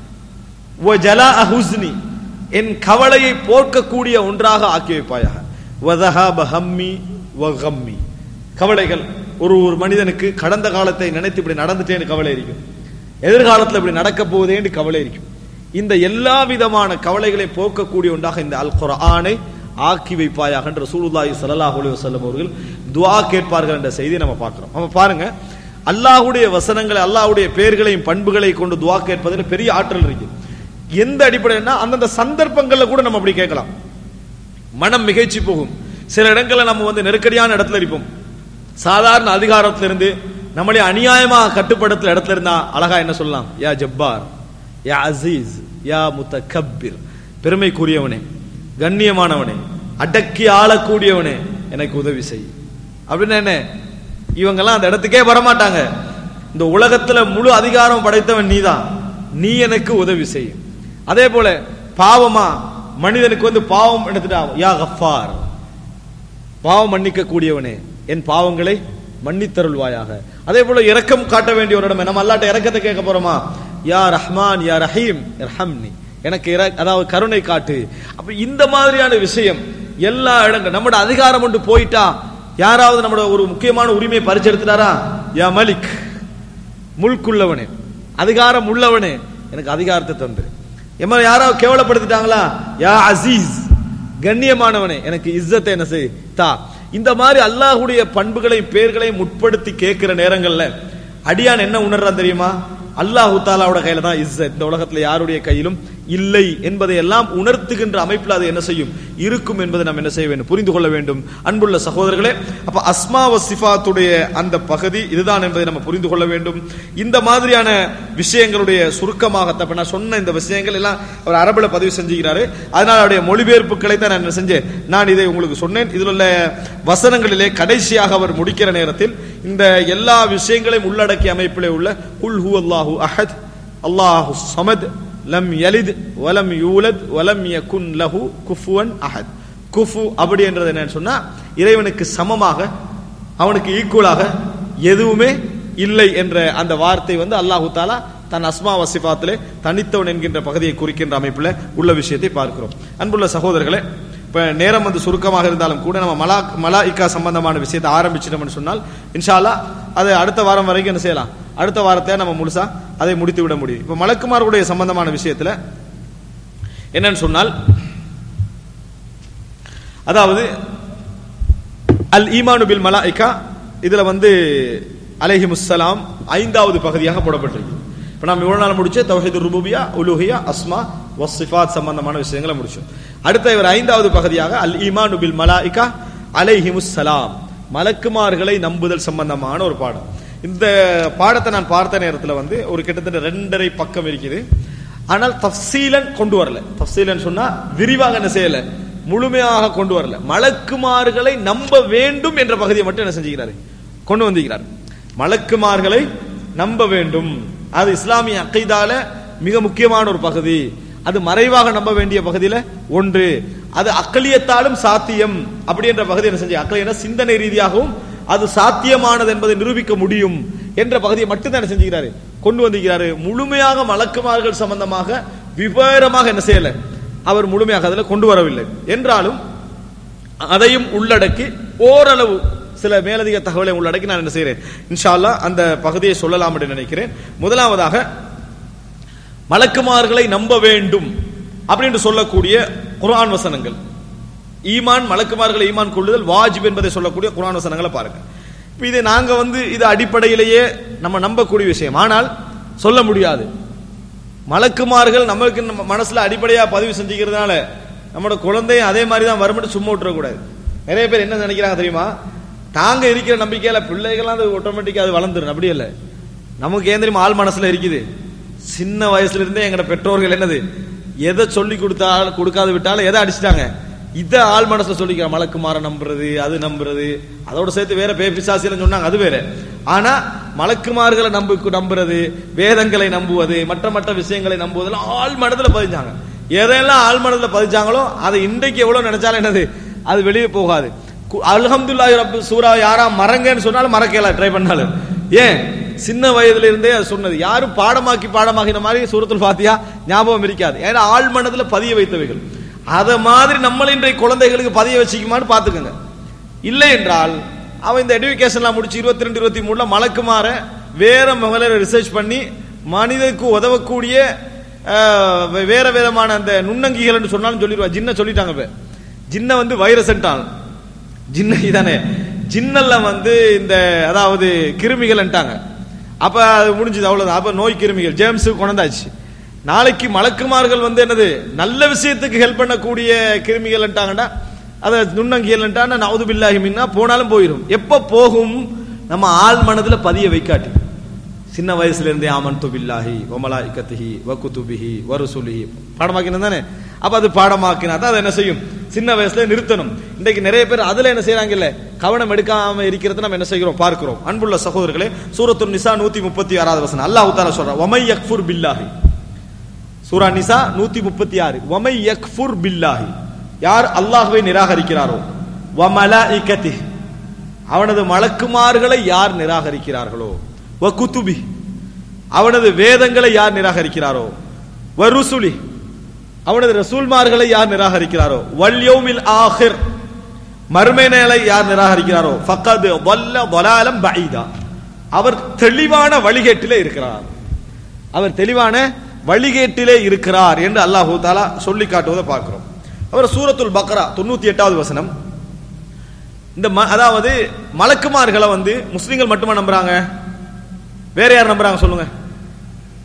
வ ஜலாஅ ஹுஸ்னி என் கவலையை போக்கக்கூடிய ஒன்றாக ஆக்கி வைப்பாயாக வதஹாப ஹம்மி வ கம்மி கவலைகள் ஒரு ஒரு மனிதனுக்கு கடந்த காலத்தை நினைத்து இப்படி நடந்துட்டேன்னு கவலை இருக்கும் எதிர்காலத்தில் இப்படி நடக்க போகுதேன்னு கவலை இருக்கும் இந்த எல்லா விதமான கவலைகளை போக்கக்கூடிய ஒன்றாக இந்த அல் குர்ஆனை ஆக்கி வைப்பாயாக என்ற ரசூலுல்லாஹி ஸல்லல்லாஹு அலைஹி வஸல்லம் அவர்கள் துஆ கேட்பார்கள் என்ற செய்தியை நம்ம பார்க்கிறோம் நம்ம பாருங்க அல்லாஹ்வுடைய வசனங்களை அல்லாஹ்வுடைய பெயர்களையும் பண்புகளை கொண்டு துஆ கேட்பதில் பெரிய ஆற்றல் இருக்கு எந்த அடிப்படைன்னா அந்தந்த சந்தர்ப்பங்கள்ல கூட நம்ம அப்படி கேட்கலாம் மனம் மிகைச்சு போகும் சில இடங்கள்ல நம்ம வந்து நெருக்கடியான இடத்துல இருப்போம் சாதாரண அதிகாரத்துல இருந்து நம்மளே அநியாயமா கட்டுப்படுத்துற இடத்துல இருந்தா அழகா என்ன சொல்லலாம் யா ஜப்பார் யா அசீஸ் யா முத்தகப்பிர் பெருமைக்குரியவனே கண்ணியமானவனே அடக்கி ஆளக்கூடியவனே எனக்கு உதவி செய் அப்படின்னு என்ன இவங்கெல்லாம் அந்த இடத்துக்கே வரமாட்டாங்க இந்த உலகத்துல முழு அதிகாரம் படைத்தவன் நீதான் நீ எனக்கு உதவி செய் அதே போல பாவமா மனிதனுக்கு வந்து பாவம் எடுத்துட்டா யா கஃபார் பாவம் மன்னிக்க கூடியவனே என் பாவங்களை மன்னித்தருள்வாயாக அதே போல இரக்கம் காட்ட வேண்டிய ஒரு இடம் நம்ம அல்லாட்ட இரக்கத்தை கேட்க போறோமா யா ரஹ்மான் யா ரஹீம் ரஹம்னி எனக்கு இர- அதாவது கருணை காட்டு அப்ப இந்த மாதிரியான விஷயம் எல்லா இடங்கள் நம்மட அதிகாரம் கொண்டு போயிட்டா யாராவது நம்மட ஒரு முக்கியமான உரிமையை பறிச்செடுத்துட்டாரா யா மலிக் முல்குள்ளவனே அதிகாரம் உள்ளவனே எனக்கு அதிகாரத்தை தந்துரு எம்ம யாராவது கேவலப்படுத்திட்டாங்களா யா அசீஸ் கண்ணியமானவனே எனக்கு இஸ்ஸத்தை என்ன செய் தா இந்த மாதிரி அல்லாஹ்வுடைய பண்புகளையும் பெயர்களையும் முற்படுத்தி கேட்கிற நேரங்கள்ல அடியான் என்ன உணர்றான் தெரியுமா அல்லாஹு தாலாவோட கையில தான் இஸ்ஸத் இந்த உலகத்துல யாருடைய கையிலும் இல்லை என்பதை எல்லாம் உணர்த்துகின்ற அமைப்பில் அது என்ன செய்யும் இருக்கும் என்பதை நாம் என்ன செய்ய வேண்டும் புரிந்து கொள்ள வேண்டும் அன்புள்ள சகோதரர்களே அப்ப அஸ்மா வ சிஃபாத்துடைய அந்த பகுதி இதுதான் என்பதை நம்ம புரிந்து கொள்ள வேண்டும் இந்த மாதிரியான விஷயங்களுடைய சுருக்கமாக தப்ப நான் சொன்ன இந்த விஷயங்கள் எல்லாம் அவர் அரபுல பதிவு செஞ்சுக்கிறாரு அதனால அவருடைய மொழிபெயர்ப்புகளை தான் நான் என்ன செஞ்சேன் நான் இதை உங்களுக்கு சொன்னேன் இதில் உள்ள வசனங்களிலே கடைசியாக அவர் முடிக்கிற நேரத்தில் இந்த எல்லா விஷயங்களையும் உள்ளடக்கிய அமைப்பிலே உள்ள குல் ஹு அல்லாஹு அஹத் அல்லாஹு சமத் லம் யலித் வலம் யூலத் வலம் யகுன் லஹு குஃபுவன் அஹத் குஃபு அப்படி என்றது என்னன்னு சொன்னா இறைவனுக்கு சமமாக அவனுக்கு ஈக்குவலாக எதுவுமே இல்லை என்ற அந்த வார்த்தை வந்து அல்லாஹு தாலா தன் அஸ்மா வசிஃபாத்திலே தனித்தவன் என்கின்ற பகுதியை குறிக்கின்ற அமைப்பில் உள்ள விஷயத்தை பார்க்கிறோம் அன்புள்ள சகோதரர்களே இப்ப நேரம் வந்து சுருக்கமாக இருந்தாலும் கூட நம்ம மலா மலாய்க்கா சம்பந்தமான விஷயத்தை ஆரம்பிச்சிட்டோம்னு சொன்னால் இன்ஷால்லா அதை அடுத்த வாரம் வரைக்கும் என்ன செய்யலாம் அடுத்த வாரத்தை நம்ம முழுசா அதை முடித்து விட முடியும் இப்ப மலக்குமார்களுடைய சம்பந்தமான விஷயத்துல என்னன்னு சொன்னால் அதாவது அல் ஈமானு பில் மலாய்க்கா இதுல வந்து அலைஹி முஸ்ஸலாம் ஐந்தாவது பகுதியாக போடப்பட்டிருக்கு இப்ப நாம் இவ்வளவு நாள் முடிச்சு தௌஹீது ருபூபியா உலுஹியா அஸ்மா வஸ்ஸிஃபாத் சம்பந்தமான விஷயங்களை முடிச்சோம் அடுத்த இவர் ஐந்தாவது பகுதியாக அல் ஈமானு பில் மலாய்க்கா அலைஹி முஸ்ஸலாம் மலக்குமார்களை நம்புதல் சம்பந்தமான ஒரு பாடம் இந்த பாடத்தை நான் பார்த்த நேரத்தில் வந்து ஒரு கிட்டத்தட்ட ரெண்டரை பக்கம் இருக்குது ஆனால் தஃசீலன் கொண்டு வரல தஃசீலன் சொன்னா விரிவாக என்ன செய்யல முழுமையாக கொண்டு வரல மலக்குமார்களை நம்ப வேண்டும் என்ற பகுதியை மட்டும் என்ன செஞ்சுக்கிறாரு கொண்டு வந்திருக்கிறார் மலக்குமார்களை நம்ப வேண்டும் அது இஸ்லாமிய அக்கைதால மிக முக்கியமான ஒரு பகுதி அது மறைவாக நம்ப வேண்டிய பகுதியில ஒன்று அது அக்கலியத்தாலும் சாத்தியம் அப்படி என்ற பகுதி என்ன செஞ்சு அக்கலியன சிந்தனை ரீதியாகவும் அது சாத்தியமானது என்பதை நிரூபிக்க முடியும் என்ற பகுதியை மட்டும்தான் என்ன செஞ்சுக்கிறாரு கொண்டு வந்திருக்கிறாரு முழுமையாக மலக்குமார்கள் சம்பந்தமாக விவரமாக என்ன செய்யல அவர் முழுமையாக அதில் கொண்டு வரவில்லை என்றாலும் அதையும் உள்ளடக்கி ஓரளவு சில மேலதிக தகவலை உள்ளடக்கி நான் என்ன செய்கிறேன் இன்ஷா அல்லாஹ் அந்த பகுதியை சொல்லலாம் என்று நினைக்கிறேன் முதலாவதாக மலக்குமார்களை நம்ப வேண்டும் அப்படின்னு சொல்லக்கூடிய குர்ஆன் வசனங்கள் ஈமான் மலக்குமார்களை ஈமான் கொள்ளுதல் வாஜிப் என்பதை சொல்லக்கூடிய குர்ஆன் வசனங்களை பாருங்க இப்ப இதை நாங்க வந்து இது அடிப்படையிலேயே நம்ம நம்பக்கூடிய விஷயம் ஆனால் சொல்ல முடியாது மலக்குமார்கள் நம்மளுக்கு நம்ம மனசுல அடிப்படையா பதிவு செஞ்சுக்கிறதுனால நம்மளோட குழந்தையும் அதே மாதிரி தான் வரும்னு சும்மா விட்டுறக்கூடாது நிறைய பேர் என்ன நினைக்கிறாங்க தெரியுமா தாங்க இருக்கிற நம்பிக்கையில பிள்ளைகள்லாம் அது ஆட்டோமேட்டிக்கா அது வளர்ந்துரும் அப்படி இல்லை நமக்கு ஏன் தெரியுமா ஆள் மனசுல இருக்குது சின்ன வயசுல இருந்தே எங்கட பெற்றோர்கள் என்னது எதை சொல்லி கொடுத்தால் கொடுக்காது விட்டாலும் எதை அடிச்சிட்டாங்க இதை ஆள் மனசுல சொல்லிக்கிற மலக்குமார நம்புறது அது நம்புறது அதோட சேர்த்து வேற பே பிசாசிலம் சொன்னாங்க அது வேற ஆனா மலக்குமார்களை நம்பு நம்புறது வேதங்களை நம்புவது மற்ற மற்ற விஷயங்களை நம்புவதெல்லாம் ஆள் மனதுல பதிஞ்சாங்க எதையெல்லாம் ஆள் மனதுல பதிஞ்சாங்களோ அதை இன்றைக்கு எவ்வளவு நினைச்சாலும் என்னது அது வெளியே போகாது அல்ஹம்துல்லாஹி ரப்பு சூரா யாரா மறங்கன்னு சொன்னாலும் மறக்கல ட்ரை பண்ணாலும் ஏன் சின்ன வயதுல இருந்தே அது சொன்னது யாரும் பாடமாக்கி பாடமாக்கின மாதிரி சூரத்துல் ஃபாத்தியா ஞாபகம் இருக்காது ஏன்னா ஆள் மனதுல பதிய வைத்தவைகள் அத மாதிரி நம்மள இன்றைய குழந்தைகளுக்கு பதிய வச்சுக்குமான்னு பாத்துக்கோங்க இல்லை என்றால் அவன் இந்த எடுகேஷன்லாம் முடிச்சு இருபத்தி ரெண்டு இருபத்தி மூணுல மலக்குமாற வேற முகல ரிசர்ச் பண்ணி மனிதனுக்கு உதவக்கூடிய அஹ், வேற விதமான அந்த நுண்ணங்கிகள் சொன்னாலும் சொல்லிடுவா ஜின்ன சொல்லிட்டாங்க இப்ப ஜின்ன வந்து வைரஸ்ன்ட்டான் ஜின்ன தானே ஜின்னல்ல வந்து இந்த அதாவது கிருமிகள்ன்ட்டாங்க அப்ப அது முடிஞ்சது அவ்வளவுதான் அப்ப நோய் கிருமிகள் ஜேம்ஸ் கொண்டாச்சு நாளைக்கு மலக்குமார்கள் வந்து என்னது நல்ல விஷயத்துக்கு ஹெல்ப் பண்ணக்கூடிய கிருமிகள்ன்ட்டாங்கடா அதை நுண்ணங்கியல்ன்ட்டான நவுது பில்லாஹி மின்னா போனாலும் போயிடும் எப்ப போகும் நம்ம ஆள் மனதுல பதிய வைக்காட்டி சின்ன வயசுல இருந்தே ஆமன் துபில்லாஹி ஒமலாய்கத்திஹி வக்குதுபிஹி வருசுலிஹி பாடமாக்கினது தானே அப்ப அது பாடமாக்கினா தான் அதை என்ன செய்யும் சின்ன வயசுல நிறுத்தணும் இன்றைக்கு நிறைய பேர் அதுல என்ன செய்யறாங்க இல்ல கவனம் எடுக்காம இருக்கிறது நம்ம என்ன செய்கிறோம் பார்க்கிறோம் அன்புள்ள சகோதரர்களே சூரத்து நிசா நூத்தி முப்பத்தி ஆறாவது வசனம் அல்லாஹ் தாலா சொல்றான் ஒமை யக்ஃபுர் பில்லாஹி சூரா நிசா நூத்தி முப்பத்தி ஆறு ஒமை யக்ஃபுர் பில்லாஹி யார் அல்லாஹ்வை நிராகரிக்கிறாரோ வமலாஇகதி அவனது மலக்குமார்களை யார் நிராகரிக்கிறார்களோ வ குத்துபி அவனது வேதங்களை யார் நிராகரிக்கிறாரோ வ ருசுலி அவனது ரசூல்மார்களை யார் நிராகரிக்கிறாரோ வல் யௌமில் ஆஹிர் மறுமை நாளை யார் நிராகரிக்கிறாரோ ஃபக்கது வல்ல வலாலம் பஈதா அவர் தெளிவான வழிகேட்டிலே இருக்கிறார் அவர் தெளிவான வழிகேட்டிலே இருக்கிறார் என்று அல்லாஹு தாலா சொல்லி காட்டுவதை பார்க்கிறோம் அவர் சூரத்துல் பக்ரா தொண்ணூத்தி எட்டாவது வசனம் இந்த ம- அதாவது மலக்குமார்களை வந்து முஸ்லிம்கள் மட்டுமா நம்புறாங்க வேற யார் நம்புறாங்க சொல்லுங்க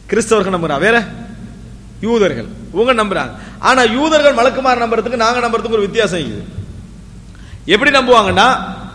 கிறிஸ்தவர்கள் நம்புறாங்க வேற யூதர்கள் இவங்க நம்புறாங்க ஆனா யூதர்கள் மலக்குமார் நம்புறதுக்கு நாங்க நம்புறதுக்கு ஒரு வித்தியாசம் இருக்குது எப்படி நம்புவாங்கன்னா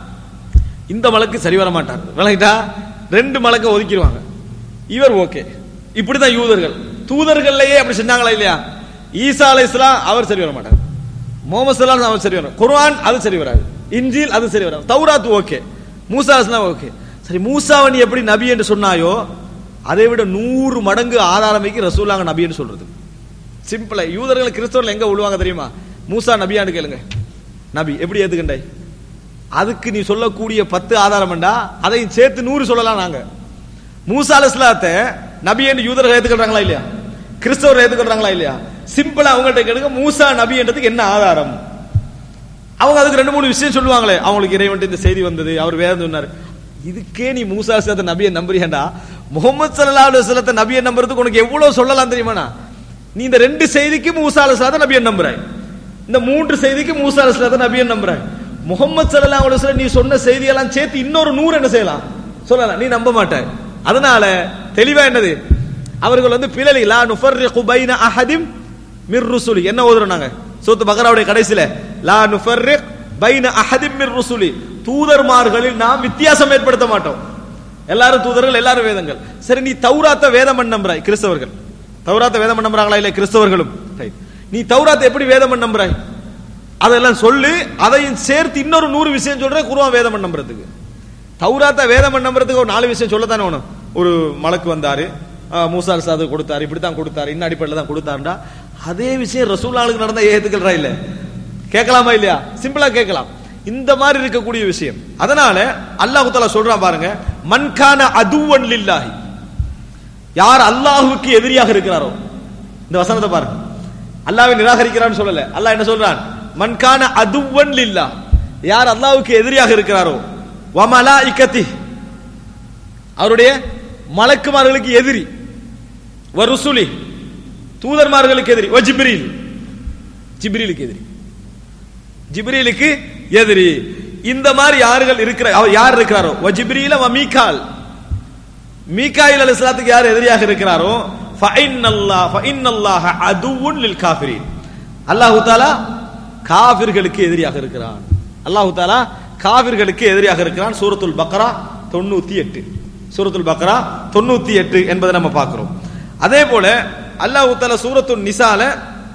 இந்த மலக்கு சரி வர மாட்டார் விளங்கிட்டா ரெண்டு மலக்க ஒதுக்கிடுவாங்க இவர் ஓகே இப்படிதான் யூதர்கள் தூதர்கள்லயே அப்படி செஞ்சாங்களா இல்லையா ஈசா அலை அவர் சரி வர மாட்டார் முகமது சலாம் அவர் சரி வரும் குர்ஆன் அது சரி வராது இன்ஜில் அது சரி வராது தௌராத் ஓகே மூசா அலைஹிஸ்ஸலாம் ஓகே சரி மூசாவை நீ எப்படி நபி என்று சொன்னாயோ அதை விட நூறு மடங்கு ஆதாரம் வைக்க ரசூலாங்க நபி என்று சொல்றது சிம்பிளா யூதர்கள் கிறிஸ்தவர்கள் எங்க விழுவாங்க தெரியுமா மூசா நபியான்னு கேளுங்க நபி எப்படி ஏத்துக்கண்டை அதுக்கு நீ சொல்லக்கூடிய பத்து ஆதாரம்டா அதையும் சேர்த்து நூறு சொல்லலாம் நாங்க மூசா அலிஸ்லாத்தை நபி என்று யூதர்கள் ஏத்துக்கிறாங்களா இல்லையா கிறிஸ்தவர் ஏத்துக்கிறாங்களா இல்லையா சிம்பிளா அவங்கள்ட்ட கேளுங்க மூசா நபி என்றதுக்கு என்ன ஆதாரம் அவங்க அதுக்கு ரெண்டு மூணு விஷயம் சொல்லுவாங்களே அவங்களுக்கு இறைவன் இந்த செய்தி வந்தது அவர் வேதம் சொன்னாரு இதுக்கே நீ மூசா அலிஸ்லாத்தை நபியை நம்புறியாண்டா முகமது சல்லா அலுவலத்தை நபியை நம்புறதுக்கு உனக்கு எவ்வளவு சொல்லலாம் தெரியுமாண்ணா நீ இந்த ரெண்டு செய்திக்கு மூசா அலிஸ்லாத்தை நபியை நம்புறாய் இந்த மூன்று செய்திக்கு மூசா அலிஸ்லாத்தை நபியை நம்புறாய் முகமது சல்லா அலுவலம் நீ சொன்ன செய்தியெல்லாம் சேர்த்து இன்னொரு நூறு என்ன செய்யலாம் சொல்லலாம் நீ நம்ப மாட்டாய் அதனால தெளிவா என்னது அவர்கள் வந்து பிழலி லா நுஃபர்ரிகு பைன அஹதிம் மிர் ருசுலி என்ன ஓதுறோம் நாங்க சூத்து பகராவுடைய கடைசியில லா நுஃபர்ரிக் பைன அஹதிம் மிர் ருசுலி தூதர்மார்களில் நாம் வித்தியாசம் ஏற்படுத்த மாட்டோம் எல்லாரும் தூதர்கள் எல்லாரும் வேதங்கள் சரி நீ தௌராத்த வேதம் பண்ண நம்புறாய் கிறிஸ்தவர்கள் தௌராத்த வேதம் பண்ண நம்புறாங்களா இல்ல கிறிஸ்தவர்களும் Right. நீ தௌராத்த எப்படி வேதம் பண்ண நம்புறாய் அதெல்லாம் சொல்லு அதையும் சேர்த்து இன்னொரு நூறு விஷயம் சொல்றேன் குருவான் வேதம் பண்ண நம்புறதுக்கு தௌராத்த வேதம் பண்ண நம்புறதுக்கு ஒரு நாலு விஷயம் சொல்லத்தானே வேணும் ஒரு மலக்கு வந்தாரு ஆஹ், மூசா சாது கொடுத்தாரு இப்படித்தான் கொடுத்தாரு இன்ன அடிப்படையில் தான் கொடுத்தாருண்டா அதே விஷயம் ரசூலாளுக்கு நடந்த ஏத்துக்கிறா இல்ல கேட்கலாமா இல்லையா சிம்பிளா கேட்கலாம் இந்த மாதிரி இருக்கக்கூடிய விஷயம் அதனால அல்லாஹ் தஆலா சொல்றான் பாருங்க மன்கான அதுவன் லில்லாஹி யார் அல்லாஹ்வுக்கு எதிரியாக இருக்கிறாரோ இந்த வசனத்தை பாருங்க அல்லாஹ்வை நிராகரிக்கிறான்னு சொல்லல அல்லாஹ் என்ன சொல்றான் மன்கான அதுவன் லில்லா யார் அல்லாஹ்வுக்கு எதிரியாக இருக்கிறாரோ வமலாஇகதி அவருடைய மலக்குமார்களுக்கு எதிரி வருசுலி தூதர்மார்களுக்கு எதிரி வ ஜிப்ரீல் ஜிப்ரீலுக்கு எதிரி ஜிப்ரீலுக்கு எதிரி இந்த மாதிரி யார்கள் இருக்கிற அவர் யார் இருக்கிறாரோ வ ஜிப்ரீல வ மீகால் மீகாயில் அலைஹிஸ்ஸலாத்துக்கு யார் எதிரியாக இருக்கிறாரோ ஃபஇன்னல்லாஹ் ஃபஇன்னல்லாஹ அதுவுன் லில் காஃபிரீன் அல்லாஹ் தஆலா காஃபிர்களுக்கு எதிரியாக இருக்கிறான் அல்லாஹ் தஆலா காஃபிர்களுக்கு எதிரியாக இருக்கிறான் சூரத்துல் பக்ரா 98 சூரத்துல் பக்ரா 98 என்பதை நம்ம பார்க்கிறோம் அதே போல அல்லாஹ் தஆலா சூரத்துன் நிசால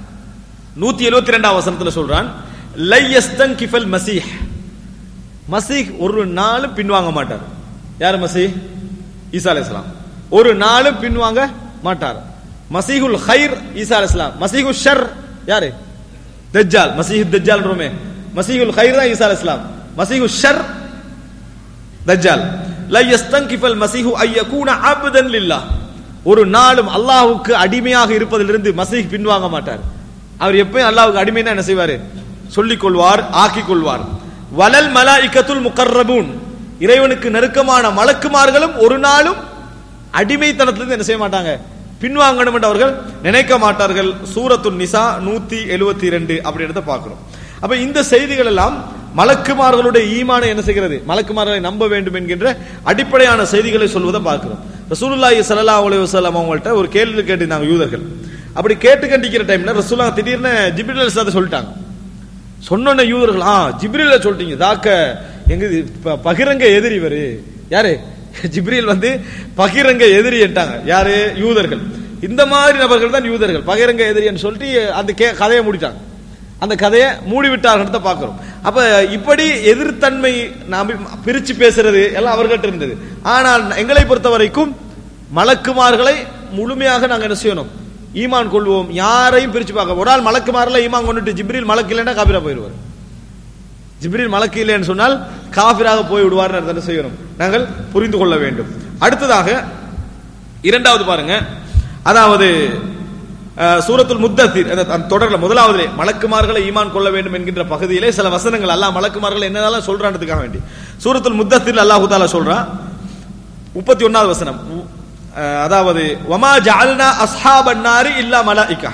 172 வசனத்துல சொல்றான் லை யஸ்தன்கிஃபல் மசீஹ் மசீஹ் ஒரு நாளும் பின்வாங்க மாட்டார் யார் மசீஹ் ஈசா அலைஹிஸ்ஸலாம் ஒரு நாளும் பின்வாங்க மாட்டார் மசீஹுல் ஹைர் ஈசா அலைஹிஸ்ஸலாம் மசீஹு ஷர் யாரு தஜ்ஜால் மசீஹு தஜ்ஜால் ரோமே மசீஹுல் ஹைர் தான் ஈசா அலைஹிஸ்ஸலாம் மசீஹு ஷர் தஜ்ஜால் லை யஸ்தன்கிஃபல் மசீஹு ஐ யகூன அப்தன் லில்லாஹ் ஒரு நாளும் அல்லாஹ்வுக்கு அடிமையாக இருப்பதிலிருந்து மசீஹ் பின்வாங்க மாட்டார் அவர் எப்பயும் அல்லாஹ்வுக்கு அடிமைனா என்ன செய்வாரு சொல்லிக் கொள்வார் ஆக்கிக் கொள்வார் வலல் மலாயிக்கத்துல் முகர்ரபூன் இறைவனுக்கு நெருக்கமான மலக்குமார்களும் ஒரு நாளும் அடிமைத்தனத்திலிருந்து என்ன செய்ய மாட்டாங்க பின்வாங்கணும் என்று அவர்கள் நினைக்க மாட்டார்கள் சூரத்துல் நிசா நூத்தி எழுபத்தி ரெண்டு அப்படின்றத பார்க்கிறோம் அப்ப இந்த செய்திகள் எல்லாம் மலக்குமார்களுடைய ஈமானை என்ன செய்கிறது மலக்குமார்களை நம்ப வேண்டும் என்கின்ற அடிப்படையான செய்திகளை சொல்வதை பார்க்கிறோம் ரசூலுல்லாஹி ஸல்லல்லாஹு அலைஹி வஸல்லம் அவங்கள்ட்ட ஒரு கேள்வி கேட்டிருந்தாங்க யூதர்கள் அப்படி கேட்டு கண்டிக்கிற டைம்ல ரசூலா திடீர்னு ஜிப்ரீல் அலைஹிஸ்ஸலாத்தை சொல்லிட்டாங்க சொன்ன யூதர்கள் ஆ ஜிப்ரீல சொல்லிட்டீங்க தாக்க எங்க இது ப- பகிரங்க எதிரி இவரு யாரு ஜிப்ரீல் வந்து பகிரங்க எதிரி என்ட்டாங்க யாரு யூதர்கள் இந்த மாதிரி நபர்கள் தான் யூதர்கள் பகிரங்க எதிரின்னு சொல்லிட்டு அந்த கே- கதையை மூடிட்டாங்க அந்த கதையை மூடி விட்டார்கள் பார்க்கிறோம் அப்ப இப்படி எதிர்த்தன்மை நாம் பிரிச்சு பேசுறது எல்லாம் அவர்கள்ட்ட இருந்தது ஆனால் எங்களை பொறுத்த வரைக்கும் மலக்குமார்களை முழுமையாக நாங்க என்ன செய்யணும் ஈமான் கொள்வோம் யாரையும் பிரிச்சு பார்க்க ஒரு ஆள் மலக்குமாரில் ஈமான் கொண்டுட்டு ஜிப்ரீல் மலக்கு இல்லைன்னா காபிரா போயிடுவார் ஜிப்ரீல் மலக்கு இல்லைன்னு சொன்னால் காபிராக போய் விடுவார் என்ன செய்யணும் நாங்கள் புரிந்து கொள்ள வேண்டும் அடுத்ததாக இரண்டாவது பாருங்க அதாவது அஹ், சூரத்துல் முத்தத்திர் அந்த அந்த தொடர்ல முதலாவதிலே மலக்குமார்களை ஈமான் கொள்ள வேண்டும் என்கின்ற பகுதியிலே சில வசனங்கள் அல்லாஹ் மலக்குமார்கள் என்னதெல்லாம் சொல்றான்றதுக்காக வேண்டி சூரத்துல் முத்தத்தில் அல்லாஹு தாலா சொல்றான் முப்பத்தி ஒன்னாவது வசனம் அஹ், அதாவது வமா ஜஅல்னா அஸ்ஹாபன் நாரி இல்லா மலாயிகா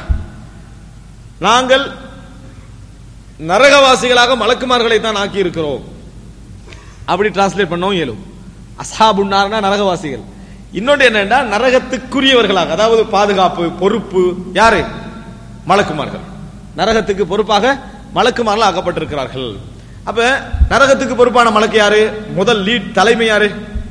நாங்கள் நரகவாசிகளாக மலக்குமார்களை தான் ஆக்கி இருக்கிறோம் அப்படி டிரான்ஸ்லேட் பண்ணவும் இயலும் அஸ்ஹாபுன்னார்னா நரகவாசிகள் இன்னொன்று என்னன்னா நரகத்துக்குரியவர்களாக அதாவது பாதுகாப்பு பொறுப்பு யாரு மலக்குமார்கள் நரகத்துக்கு பொறுப்பாக மலக்குமார்கள் ஆக்கப்பட்டிருக்கிறார்கள் அப்ப நரகத்துக்கு பொறுப்பான மலக்கு யாரு முதல் லீட் தலைமை யாரு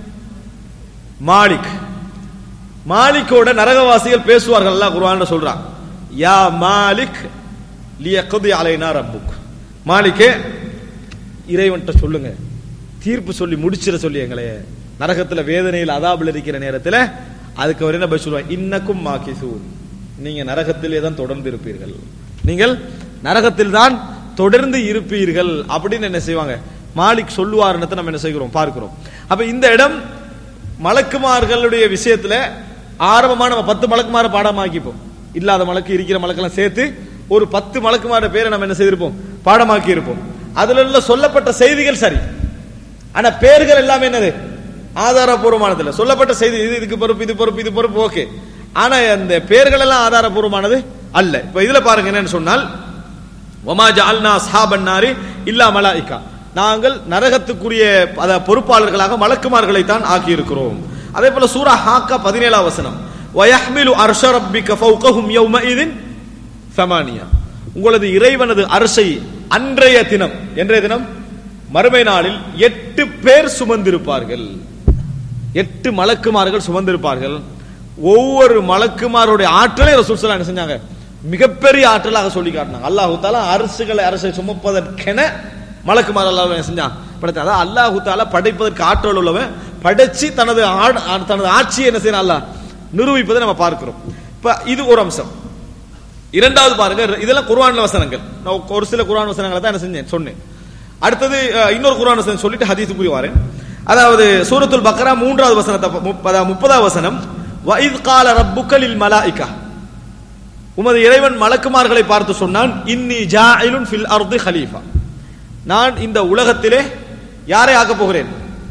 மாலிக் மாலிக்கோட நரகவாசிகள் பேசுவார்கள் அல்லாஹ் குர்ஆன்ல சொல்றான் யா மாலிக் லியக்தி அலைனா ரப்புக் மாலிக்கே இறைவன்ட்ட சொல்லுங்க தீர்ப்பு சொல்லி முடிச்சிட சொல்லி எங்களை நரகத்துல வேதனையில் அதாபில் இருக்கிற நேரத்துல அதுக்கு அவர் என்ன பதில் சொல்லுவாங்க இன்னக்கும் மாக்கிசூன் நீங்க நரகத்திலே தான் தொடர்ந்து இருப்பீர்கள் நீங்கள் நரகத்தில் தான் தொடர்ந்து இருப்பீர்கள் அப்படின்னு என்ன செய்வாங்க மாலிக் சொல்லுவாருன்னு நம்ம என்ன செய்கிறோம் பார்க்கிறோம் அப்ப இந்த இடம் மலக்குமார்களுடைய விஷயத்துல ஆரம்பமா நம்ம பத்து மலக்குமார பாடமாக்கிப்போம் இல்லாத மலக்கு இருக்கிற மலக்கெல்லாம் சேர்த்து ஒரு பத்து மலக்குமார பேரை நம்ம என்ன செய்திருப்போம் பாடமாக்கி இருப்போம் அதுல உள்ள சொல்லப்பட்ட செய்திகள் சரி ஆனா பேர்கள் எல்லாமே என்னது ஆதாரபூர்வமானது சொல்லப்பட்ட செய்தி இது இதுக்கு பொறுப்பு இது பொறுப்பு இது பொறுப்பு ஓகே ஆனா அந்த பேர்கள் எல்லாம் ஆதாரபூர்வமானது அல்ல இப்ப இதுல பாருங்க என்னன்னு சொன்னால் ஒமா ஜால்னா அஸ்ஹாபன் நாரி இல்லா மலாயிகா நாங்கள் நரகத்துக்குரிய அத பொறுப்பாளர்களாக மலக்குமார்களை தான் ஆக்கி இருக்கிறோம் அதே போல சூரா ஹாக்கா பதினேழாம் வசனம் வயஹ்மிலு அர்ஷ ரப்பிக ஃபௌகஹும் யௌமஇதின் சமானியா உங்களது இறைவனது அரசை அன்றைய தினம் என்றைய தினம் மறுமை நாளில் எட்டு பேர் சுமந்திருப்பார்கள் எட்டு மலக்குமார்கள் சுமந்திருப்பார்கள் ஒவ்வொரு மலக்குமாருடைய ஆற்றலை ரசூல் ஸல்லல்லாஹு அலைஹி செஞ்சாங்க மிகப்பெரிய ஆற்றலாக சொல்லி காட்டினாங்க அல்லாஹு தாலா அரசுகளை அரசை சுமப்பதற்கென மலக்குமார் அல்லாஹ் என்ன செஞ்சான் படைத்தான் அதான் அல்லாஹு தாலா படைப்பதற்கு ஆற்றல் உள்ளவன் படைச்சு தனது ஆ- தனது ஆட்சியை என்ன செய்யணும் அல்லாஹ் நிரூபிப்பதை நம்ம பார்க்கிறோம் இப்ப இது ஒரு அம்சம் இரண்டாவது பாருங்க இதெல்லாம் குர்ஆன்ல வசனங்கள் நான் ஒரு சில குர்ஆன் வசனங்களை தான் என்ன செஞ்சேன் சொன்னேன் அடுத்தது அஹ், இன்னொரு குர்ஆன் வசனம் சொல்லிட்டு ஹதீஸுக்கு வரேன் அதாவது சூரத்துல் பக்ரா மூன்றாவது வசனத்தை முப்பதா- முப்பதாவது வசனம் வஇத் கால ரப்புக்கலில் மலாயிகா உமது இறைவன் மலக்குமார்களை பார்த்து சொன்னான் இன்னி ஜாயிலுன் ஃபில் அர்தி ஹலீஃபா நான் இந்த உலகத்திலே யாரை ஆக்கப் போகிறேன்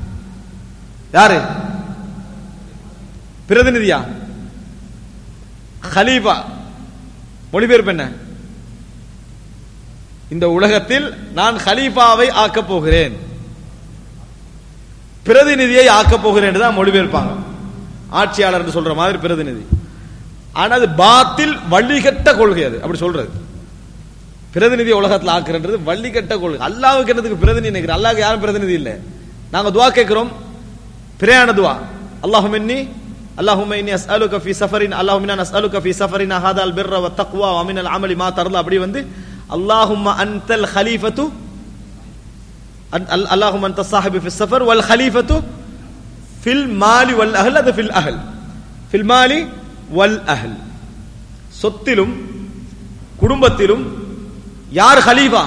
யாரு பிரதிநிதியா ஹலீஃபா மொழிபெயர்ப்பு என்ன இந்த உலகத்தில் நான் ஹலீஃபாவை ஆக்கப் போகிறேன் பிரதிநிதியை ஆக்கப் போகிறேன் தான் மொழிபெயர்ப்பாங்க ஆட்சியாளர் என்று சொல்ற மாதிரி பிரதிநிதி ஆனா அது பாத்தில் வள்ளிகட்ட கொள்கை அது அப்படி சொல்றது பிரதிநிதி உலகத்தில் ஆக்குறது வள்ளிகட்ட கொள்கை அல்லாவுக்கு என்னதுக்கு பிரதிநிதி நினைக்கிறேன் அல்லாஹ்க்கு யாரும் பிரதிநிதி இல்லை நாங்க துவா கேட்கிறோம் பிரயாண துவா அல்லாஹும் இன்னி اللهم اني اسالك في سفر اللهم انا نسالك في سفرنا هذا البر والتقوى ومن العمل ما ترضى அப்படி வந்து اللهم انت الخليفه أن- ال- اللهم انت الصاحب في السفر والخليفه في المال والاهل அது في الاهل في المال والاهل சொத்திலும் குடும்பத்திலும் யார் ஹலீஃபா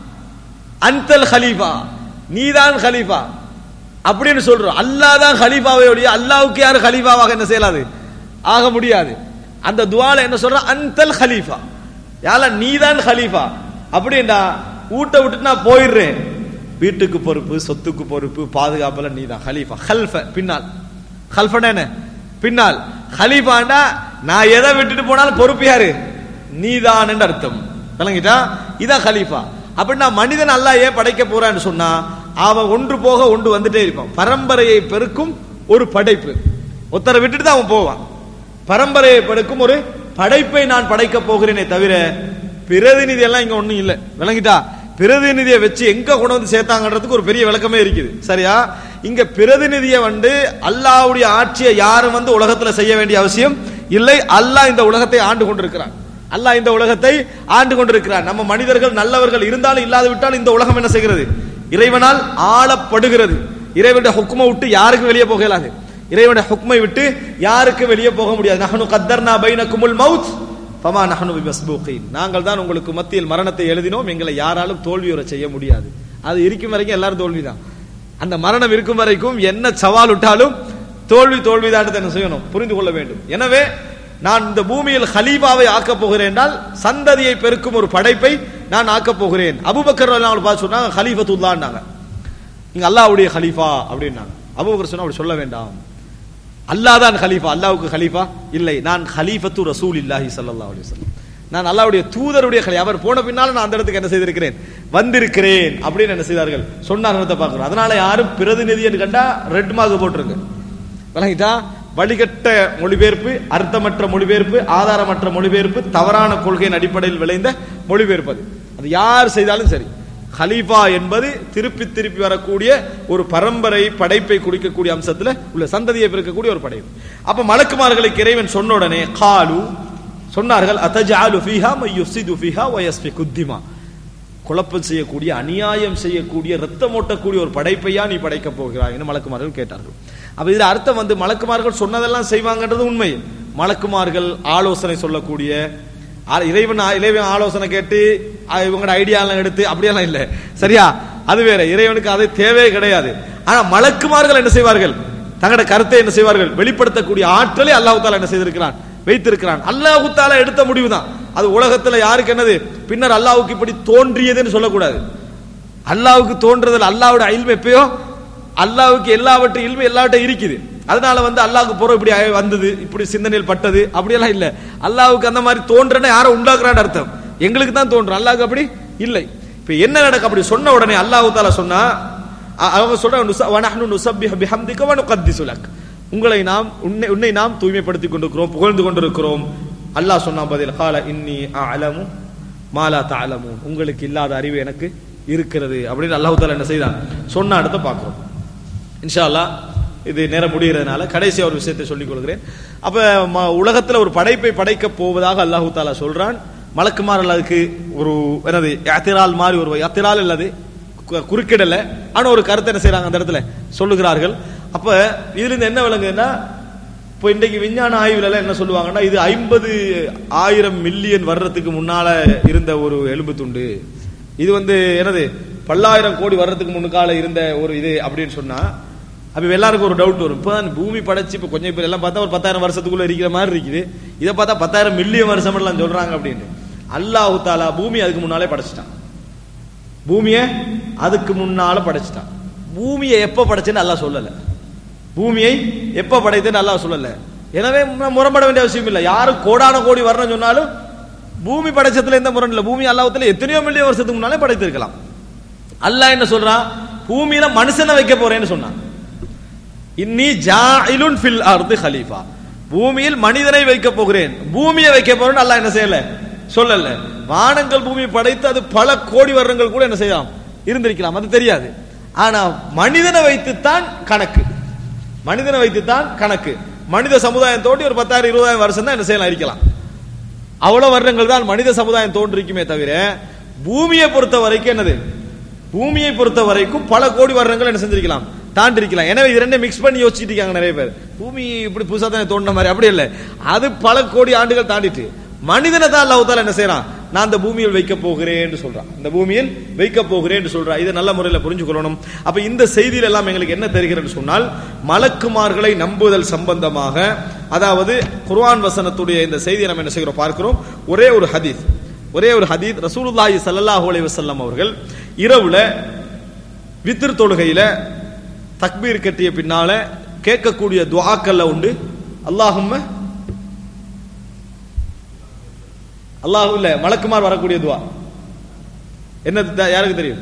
அன்தல் ஹலீஃபா நீதான் ஹலீஃபா அப்படின்னு சொல்றோம் அல்லாஹ் தான் ஹலீஃபாவை ஒழிய அல்லாஹ்வுக்கு யார் ஹலீஃபாவாக என்ன செய்யலாது ஆக முடியாது அந்த துவால என்ன சொல்ற அன்தல் ஹலீஃபா யால நீதான் ஹலீஃபா அப்படின்னா ஊட்ட விட்டுட்டு நான் போயிடுறேன் வீட்டுக்கு பொறுப்பு சொத்துக்கு பொறுப்பு பாதுகாப்புல நீதான் ஹலீஃபா ஹல்ஃப பின்னால் ஹல்ஃபனா என்ன பின்னால் ஹலீஃபாண்டா நான் எதை விட்டுட்டு போனாலும் பொறுப்பு யாரு நீதான் என்று அர்த்தம் விளங்கிட்டா இதான் ஹலீஃபா அப்படின்னா மனிதன் அல்லாஹ் ஏன் படைக்க போறான்னு சொன்னா அவன் ஒன்று போக ஒன்று வந்துட்டே இருப்பான் பரம்பரையை பெருக்கும் ஒரு படைப்பு ஒருத்தரை விட்டுட்டு தான் அவன் போவான் பரம்பரையை பெருக்கும் ஒரு படைப்பை நான் படைக்க போகிறேனே தவிர பிரதிநிதி எல்லாம் இங்க ஒண்ணும் இல்ல விளங்கிட்டா பிரதிநிதியை வச்சு எங்க கொண்டு வந்து சேர்த்தாங்கன்றதுக்கு ஒரு பெரிய விளக்கமே இருக்குது சரியா இங்க பிரதிநிதியை வந்து அல்லாஹ்வுடைய ஆட்சியை யாரும் வந்து உலகத்துல செய்ய வேண்டிய அவசியம் இல்லை அல்லாஹ் இந்த உலகத்தை ஆண்டு கொண்டிருக்கிறான் அல்லாஹ் இந்த உலகத்தை ஆண்டு கொண்டிருக்கிறான் நம்ம மனிதர்கள் நல்லவர்கள் இருந்தாலும் இல்லாது விட்டாலும் இந்த உலகம் என்ன செய்கிறது இறைவனால் ஆளப்படுகிறது இறைவனுடைய ஹுக்குமை விட்டு யாருக்கும் வெளியே போக இயலாது இறைவனுடைய ஹுக்மை விட்டு யாருக்கு வெளியே போக முடியாது நஹனு கத்தர்னா பைனக்குமுல் மவுத் ஃபமா நஹனு பிமஸ்பூகீன் நாங்கள் தான் உங்களுக்கு மத்தியில் மரணத்தை எழுதினோம் எங்களை யாராலும் தோல்வியுற செய்ய முடியாது அது இருக்கும் வரைக்கும் எல்லாரும் தோல்விதான் அந்த மரணம் இருக்கும் வரைக்கும் என்ன சவால் விட்டாலும் தோல்வி தோல்விதான் என்ன செய்யணும் புரிந்து கொள்ள வேண்டும் எனவே நான் இந்த பூமியில் ஹலீஃபாவை ஆக்கப் போகிறேன் என்றால் சந்ததியை பெருக்கும் ஒரு படைப்பை நான் ஆக்கப் போகிறேன் அபுபக்கர் அவங்க பார்த்து சொன்னாங்க ஹலீஃபத்துல்லான்னாங்க நீங்க அல்லாஹ்வுடைய ஹலீஃபா அப்படின்னாங்க அபூபக்கர் சொன்னா அப்படி சொல்ல வேண்டாம் அல்லாஹ் தான் ஹலீஃபா அல்லாஹ்வுக்கு ஹலீஃபா இல்லை நான் ஹலீஃபத்து ரசூல் இல்லாஹி ஸல்லல்லாஹு அலைஹி வஸல்லம் நான் அல்லாஹ்வுடைய தூதருடைய ஹலி அவர் போன பின்னால நான் அந்த இடத்துக்கு என்ன செய்திருக்கிறேன் வந்திருக்கிறேன் அப்படின்னு என்ன செய்தார்கள் சொன்னார்கள் பார்க்கிறோம் அதனால யாரும் பிரதிநிதி என்று கண்டா ரெட் மார்க் போட்டுருங்க விளங்கிட்டா வழிகட்ட மொழிபெயர்ப்பு அர்த்தமற்ற மொழிபெயர்ப்பு ஆதாரமற்ற மொழிபெயர்ப்பு தவறான கொள்கையின் அடிப்படையில் விளைந்த மொழிபெயர்ப்பு அது அது யார் செய்தாலும் சரி ஹலீஃபா என்பது திருப்பி திருப்பி வரக்கூடிய ஒரு பரம்பரை படைப்பை குடிக்கக்கூடிய அம்சத்துல உள்ள சந்ததியை பிறக்கக்கூடிய ஒரு படைப்பு அப்ப மலக்குமார்களுக்கு இறைவன் சொன்ன உடனே காலு சொன்னார்கள் அத்தஜாலு ஃபீஹா மை யுஃப்சிது ஃபீஹா வ யஸ்ஃபிகு திமா குழப்பம் செய்யக்கூடிய அநியாயம் செய்யக்கூடிய ரத்தம் ஓட்டக்கூடிய ஒரு படைப்பையா நீ படைக்க போகிறாய் என்று மலக்குமார்கள் கேட்டார்கள் அப்ப இதுல அர்த்தம் வந்து மலக்குமார்கள் சொன்னதெல்லாம் செய்வாங்கன்றது உண்மை மலக்குமார்கள் ஆலோசனை சொல்லக்கூடிய ஆ- இறைவன் ஆ- இறைவன் ஆலோசனை கேட்டு ஆ, இவங்களோட ஐடியா எல்லாம் எடுத்து அப்படியெல்லாம் இல்ல சரியா அது வேற இறைவனுக்கு அது தேவையே கிடையாது ஆனா மலக்குமார்கள் என்ன செய்வார்கள் தங்களோட கருத்தை என்ன செய்வார்கள் வெளிப்படுத்தக்கூடிய ஆற்றலை அல்லாஹ் தாலா என்ன செய்திருக்கிறான் வைத்திருக்கிறான் அல்லாஹு தாலா எடுத்த முடிவு தான் அது உலகத்துல யாருக்கு என்னது பின்னர் அல்லாஹ்வுக்கு இப்படி தோன்றியதுன்னு சொல்லக்கூடாது அல்லாஹ்வுக்கு தோன்றதில் அல்லாஹ்வோட இல்மு எப்பயோ அல்லாஹ்வுக்கு எல்லாவற்றை இல்மு எல்லாவற்றையும் இருக்குது அதனால வந்து அல்லாஹ்வுக்கு போற இப்படி ஆயி வந்தது இப்படி சிந்தனையில் பட்டது அப்படியெல்லாம் இல்ல அல்லாஹ்வுக்கு அந்த மாதிரி தோன்றன யாரை உண்டாக்குறான்னு அர்த்தம் எங்களுக்கு தான் தோன்றும் அல்லாஹ்வுக்கு அப்படி இல்லை இப்ப என்ன நடக்கு அப்படி சொன்ன உடனே அல்லாஹ் தாலா சொன்னா அ- அவங்க சொல்ற வனஹ்னு நுஸப்பிஹு பிஹம்திக வ நுகத்திஸு லக் உங்களை நாம் உன்னை உன்னை நாம் தூய்மைப்படுத்திக் கொண்டிருக்கிறோம் புகழ்ந்து கொண்டிருக்கிறோம் அல்லாஹ் சொன்னான் பதில் கால இன்னி அலமு மாலா தஅலமூன் உங்களுக்கு இல்லாத அறிவு எனக்கு இருக்கிறது அப்படின்னு அல்லாஹ் தாலா என்ன செய்தான் சொன்ன அடுத்த பார்க்கிறோம் இன்ஷா அல்லாஹ் இது நேரம் முடிகிறதுனால கடைசி ஒரு விஷயத்தை சொல்லிக் கொள்கிறேன் அப்ப ம- உலகத்துல ஒரு படைப்பை படைக்க போவதாக அல்லாஹு தாலா சொல்றான் மலக்குமார் அதுக்கு ஒரு என்னது அத்திரால் மாதிரி ஒரு அத்திரால் அல்லது கு- குறுக்கிடல ஆனா ஒரு கருத்தை என்ன செய்றாங்க அந்த இடத்துல சொல்லுகிறார்கள் அப்ப இதுல இருந்து என்ன விளங்குதுன்னா இப்போ இன்றைக்கு விஞ்ஞான ஆய்வுல எல்லாம் என்ன சொல்லுவாங்கன்னா இது ஐம்பது ஆயிரம் மில்லியன் வர்றதுக்கு முன்னால இருந்த ஒரு எலும்பு துண்டு இது வந்து என்னது பல்லாயிரம் கோடி வர்றதுக்கு முன்னுக்கால இருந்த ஒரு இது அப்படின்னு சொன்னா அப்ப எல்லாருக்கும் ஒரு டவுட் வரும் இப்போ பூமி படைச்சு இப்போ கொஞ்சம் பேர் எல்லாம் பார்த்தா ஒரு பத்தாயிரம் வருஷத்துக்குள்ள இருக்கிற மாதிரி இருக்குது இதை பார்த்தா பத்தாயிரம் மில்லியன் வருஷம் எல்லாம் சொல்றாங்க அப்படின்னு அல்லாஹு தாலா பூமி அதுக்கு முன்னாலே படைச்சிட்டான் பூமியை அதுக்கு முன்னால படைச்சிட்டான் பூமியை எப்ப படைச்சேன்னு அல்லாஹ் சொல்லல பூமியை எப்ப படைத்தேன்னு அல்லாஹ் சொல்லல எனவே மு- முரண்பட வேண்டிய அவசியம் இல்லை யாரு கோடான கோடி வரணும்னு சொன்னாலும் பூமி படைச்சதுல எந்த முரண் இல்லை பூமி அல்லாஹ்வுத்தாலா எத்தனையோ மில்லியன் வருஷத்துக்கு முன்னாலே படைத்திருக்கலாம் அல்லாஹ் என்ன சொல்றான் பூமியில மனுஷனை வைக்க போறேன்னு சொன்னான் இன்னி ஜாயிலுன் ஃபில் அர்து ஹலீஃபா பூமியில் மனிதனை வைக்க போகிறேன் பூமியை வைக்க போறேன்னு அல்லாஹ் என்ன செய்யல சொல்லல வானங்கள் பூமியை படைத்து அது பல கோடி வருடங்கள் கூட என்ன செய்யலாம் இருந்திருக்கலாம் அது தெரியாது ஆனா மனிதனை வைத்துத்தான் கணக்கு மனிதனை வைத்துத்தான் கணக்கு மனித சமுதாயம் தோண்டி ஒரு பத்தாயிரம் இருபதாயிரம் வருஷம் தான் என்ன செய்யலாம் இருக்கலாம் அவ்வளவு வருடங்கள் தான் மனித சமுதாயம் தோன்றிருக்குமே தவிர பூமியை பொறுத்த வரைக்கும் என்னது பூமியை பொறுத்த வரைக்கும் பல கோடி வருடங்கள் என்ன செஞ்சிருக்கலாம் தாண்டி இருக்கலாம் எனவே இது ரெண்டையும் மிக்ஸ் பண்ணி யோசிச்சுட்டு இருக்காங்க நிறைய பேர் பூமி இப்படி புதுசா தானே தோண்டின மாதிரி அப்படி இல்லை அது பல கோடி ஆண்டுகள் தாண்டிட்டு மனிதனை தான் அல்லாஹ் தாலா என்ன செய்யறான் நான் அந்த பூமியில் வைக்க போகிறேன் என்று சொல்றான் இந்த பூமியில் வைக்க போகிறேன் என்று சொல்றான் இதை நல்ல முறையில் புரிஞ்சுக்கொள்ளணும் அப்ப இந்த செய்தியில எல்லாம் எங்களுக்கு என்ன தெரிகிறது சொன்னால் மலக்குமார்களை நம்புதல் சம்பந்தமாக அதாவது குர்ஆன் வசனத்துடைய இந்த செய்தியை நம்ம என்ன செய்கிறோம் பார்க்கிறோம் ஒரே ஒரு ஹதீஸ் ஒரே ஒரு ஹதீஸ் ரசூலுல்லாஹி ஸல்லல்லாஹு அலைஹி வஸல்லம் அவர்கள் இரவுல வித்திர் தொழுகையில தக்பீர் கட்டிய பின்னால கேட்கக்கூடிய துஆக்கள்ல உண்டு அல்லாஹும்ம அல்லாஹ் இல்ல மலக்குமார் வரக்கூடிய துவா என்ன த- யாருக்கு தெரியும்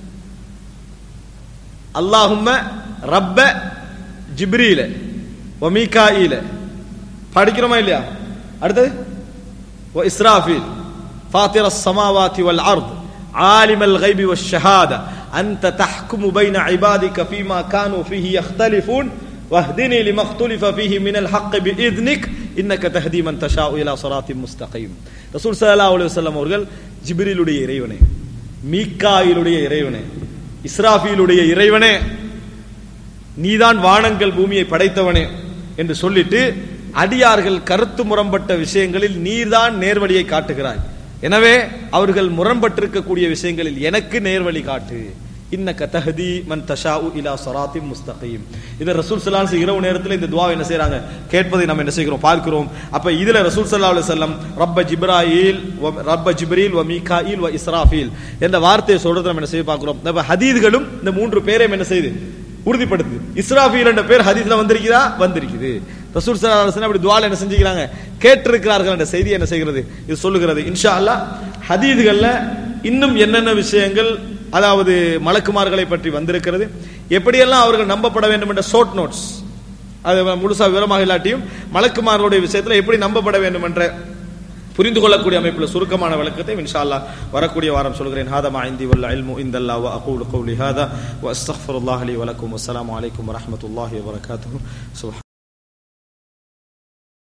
அல்லாஹும்ம ரப்ப ஜிப்ரீல வ மீகாயில படிக்கிறோமா இல்லையா அடுத்தது வ இஸ்ராஃபில் فاطر السماوات والأرض عالم الغيب والشهادة أنت تحكم بين عبادك فيما كانوا فيه يختلفون واهدني لما اختلف فيه من الحق بإذنك إنك تهدي من تشاء إلى صراط مستقيم ரசூல் ஸல்லல்லாஹு அலைஹி வஸல்லம் அவர்கள் ஜிப்ரீலுடைய இறைவனே மீகாயிலுடைய இறைவனே இஸ்ராஃபீலுடைய இறைவனே நீதான் வானங்கள் பூமியை படைத்தவனே என்று சொல்லிட்டு அடியார்கள் கருத்து முரண்பட்ட விஷயங்களில் நீர்தான் நேர்வழியை காட்டுகிறாய் எனவே அவர்கள் முரண்பட்டிருக்கக்கூடிய விஷயங்களில் எனக்கு நேர்வழி காட்டு இன்னக்க தஹதி மன் தஷாஉ இலா சராத்தி முஸ்தகீம் இதை ரசூல் ஸல்லல்லாஹு அலைஹி இரவு நேரத்தில் இந்த துவா என்ன செய்றாங்க கேட்பதை நம்ம என்ன செய்கிறோம் பார்க்கிறோம் அப்ப இதுல ரசூல் ஸல்லல்லாஹு அலைஹி வஸல்லம் ரப்ப ஜிப்ராயில் வ- ரப்ப ஜிப்ரீல் வ மீகாயில் வ இஸ்ராஃபீல் என்ற வார்த்தையை சொல்றதை நம்ம என்ன செய்ய பார்க்கிறோம் அப்ப ஹதீதுகளும் இந்த மூன்று பேரையும் என்ன செய்யுது உறுதிப்படுத்துது இஸ்ராஃபீல் என்ற பேர் ஹதீஸ்ல வந்திருக்குதா வந்திருக்குது ரசூல் ஸல்லல்லாஹு அலைஹி வஸல்லம் அப்படி துஆல என்ன செஞ்சுக்கிறாங்க கேட்டிருக்கிறார்கள் என்ற செய்தி என்ன செய்கிறது இது சொல்லுகிறது இன்ஷா அல்லாஹ் ஹதீதுகள்ல இன்னும் என்னென்ன விஷயங்கள் அதாவது மலக்குமார்களை பற்றி வந்திருக்கிறது எப்படியெல்லாம் அவர்கள் நம்பப்பட வேண்டும் என்ற ஷார்ட் நோட்ஸ் அது முழுசா விவரமாக இல்லாட்டியும் மலக்குமார்களுடைய விஷயத்துல எப்படி நம்பப்பட வேண்டும் என்ற புரிந்து கொள்ளக்கூடிய அமைப்புல சுருக்கமான விளக்கத்தை இன்ஷா அல்லாஹ் வரக்கூடிய வாரம் சொல்கிறேன் ஹாதா மா இந்தி வல்ல இல்மு இந்தல்லா வ அகூலு கௌலி ஹாதா வ அஸ்தக்ஃபிருல்லாஹ் லி வலக்கும் வஸ்ஸலாமு அலைக்கும் வரஹ்மத்துல்லாஹி வபரகாத்துஹு சுப்ஹான்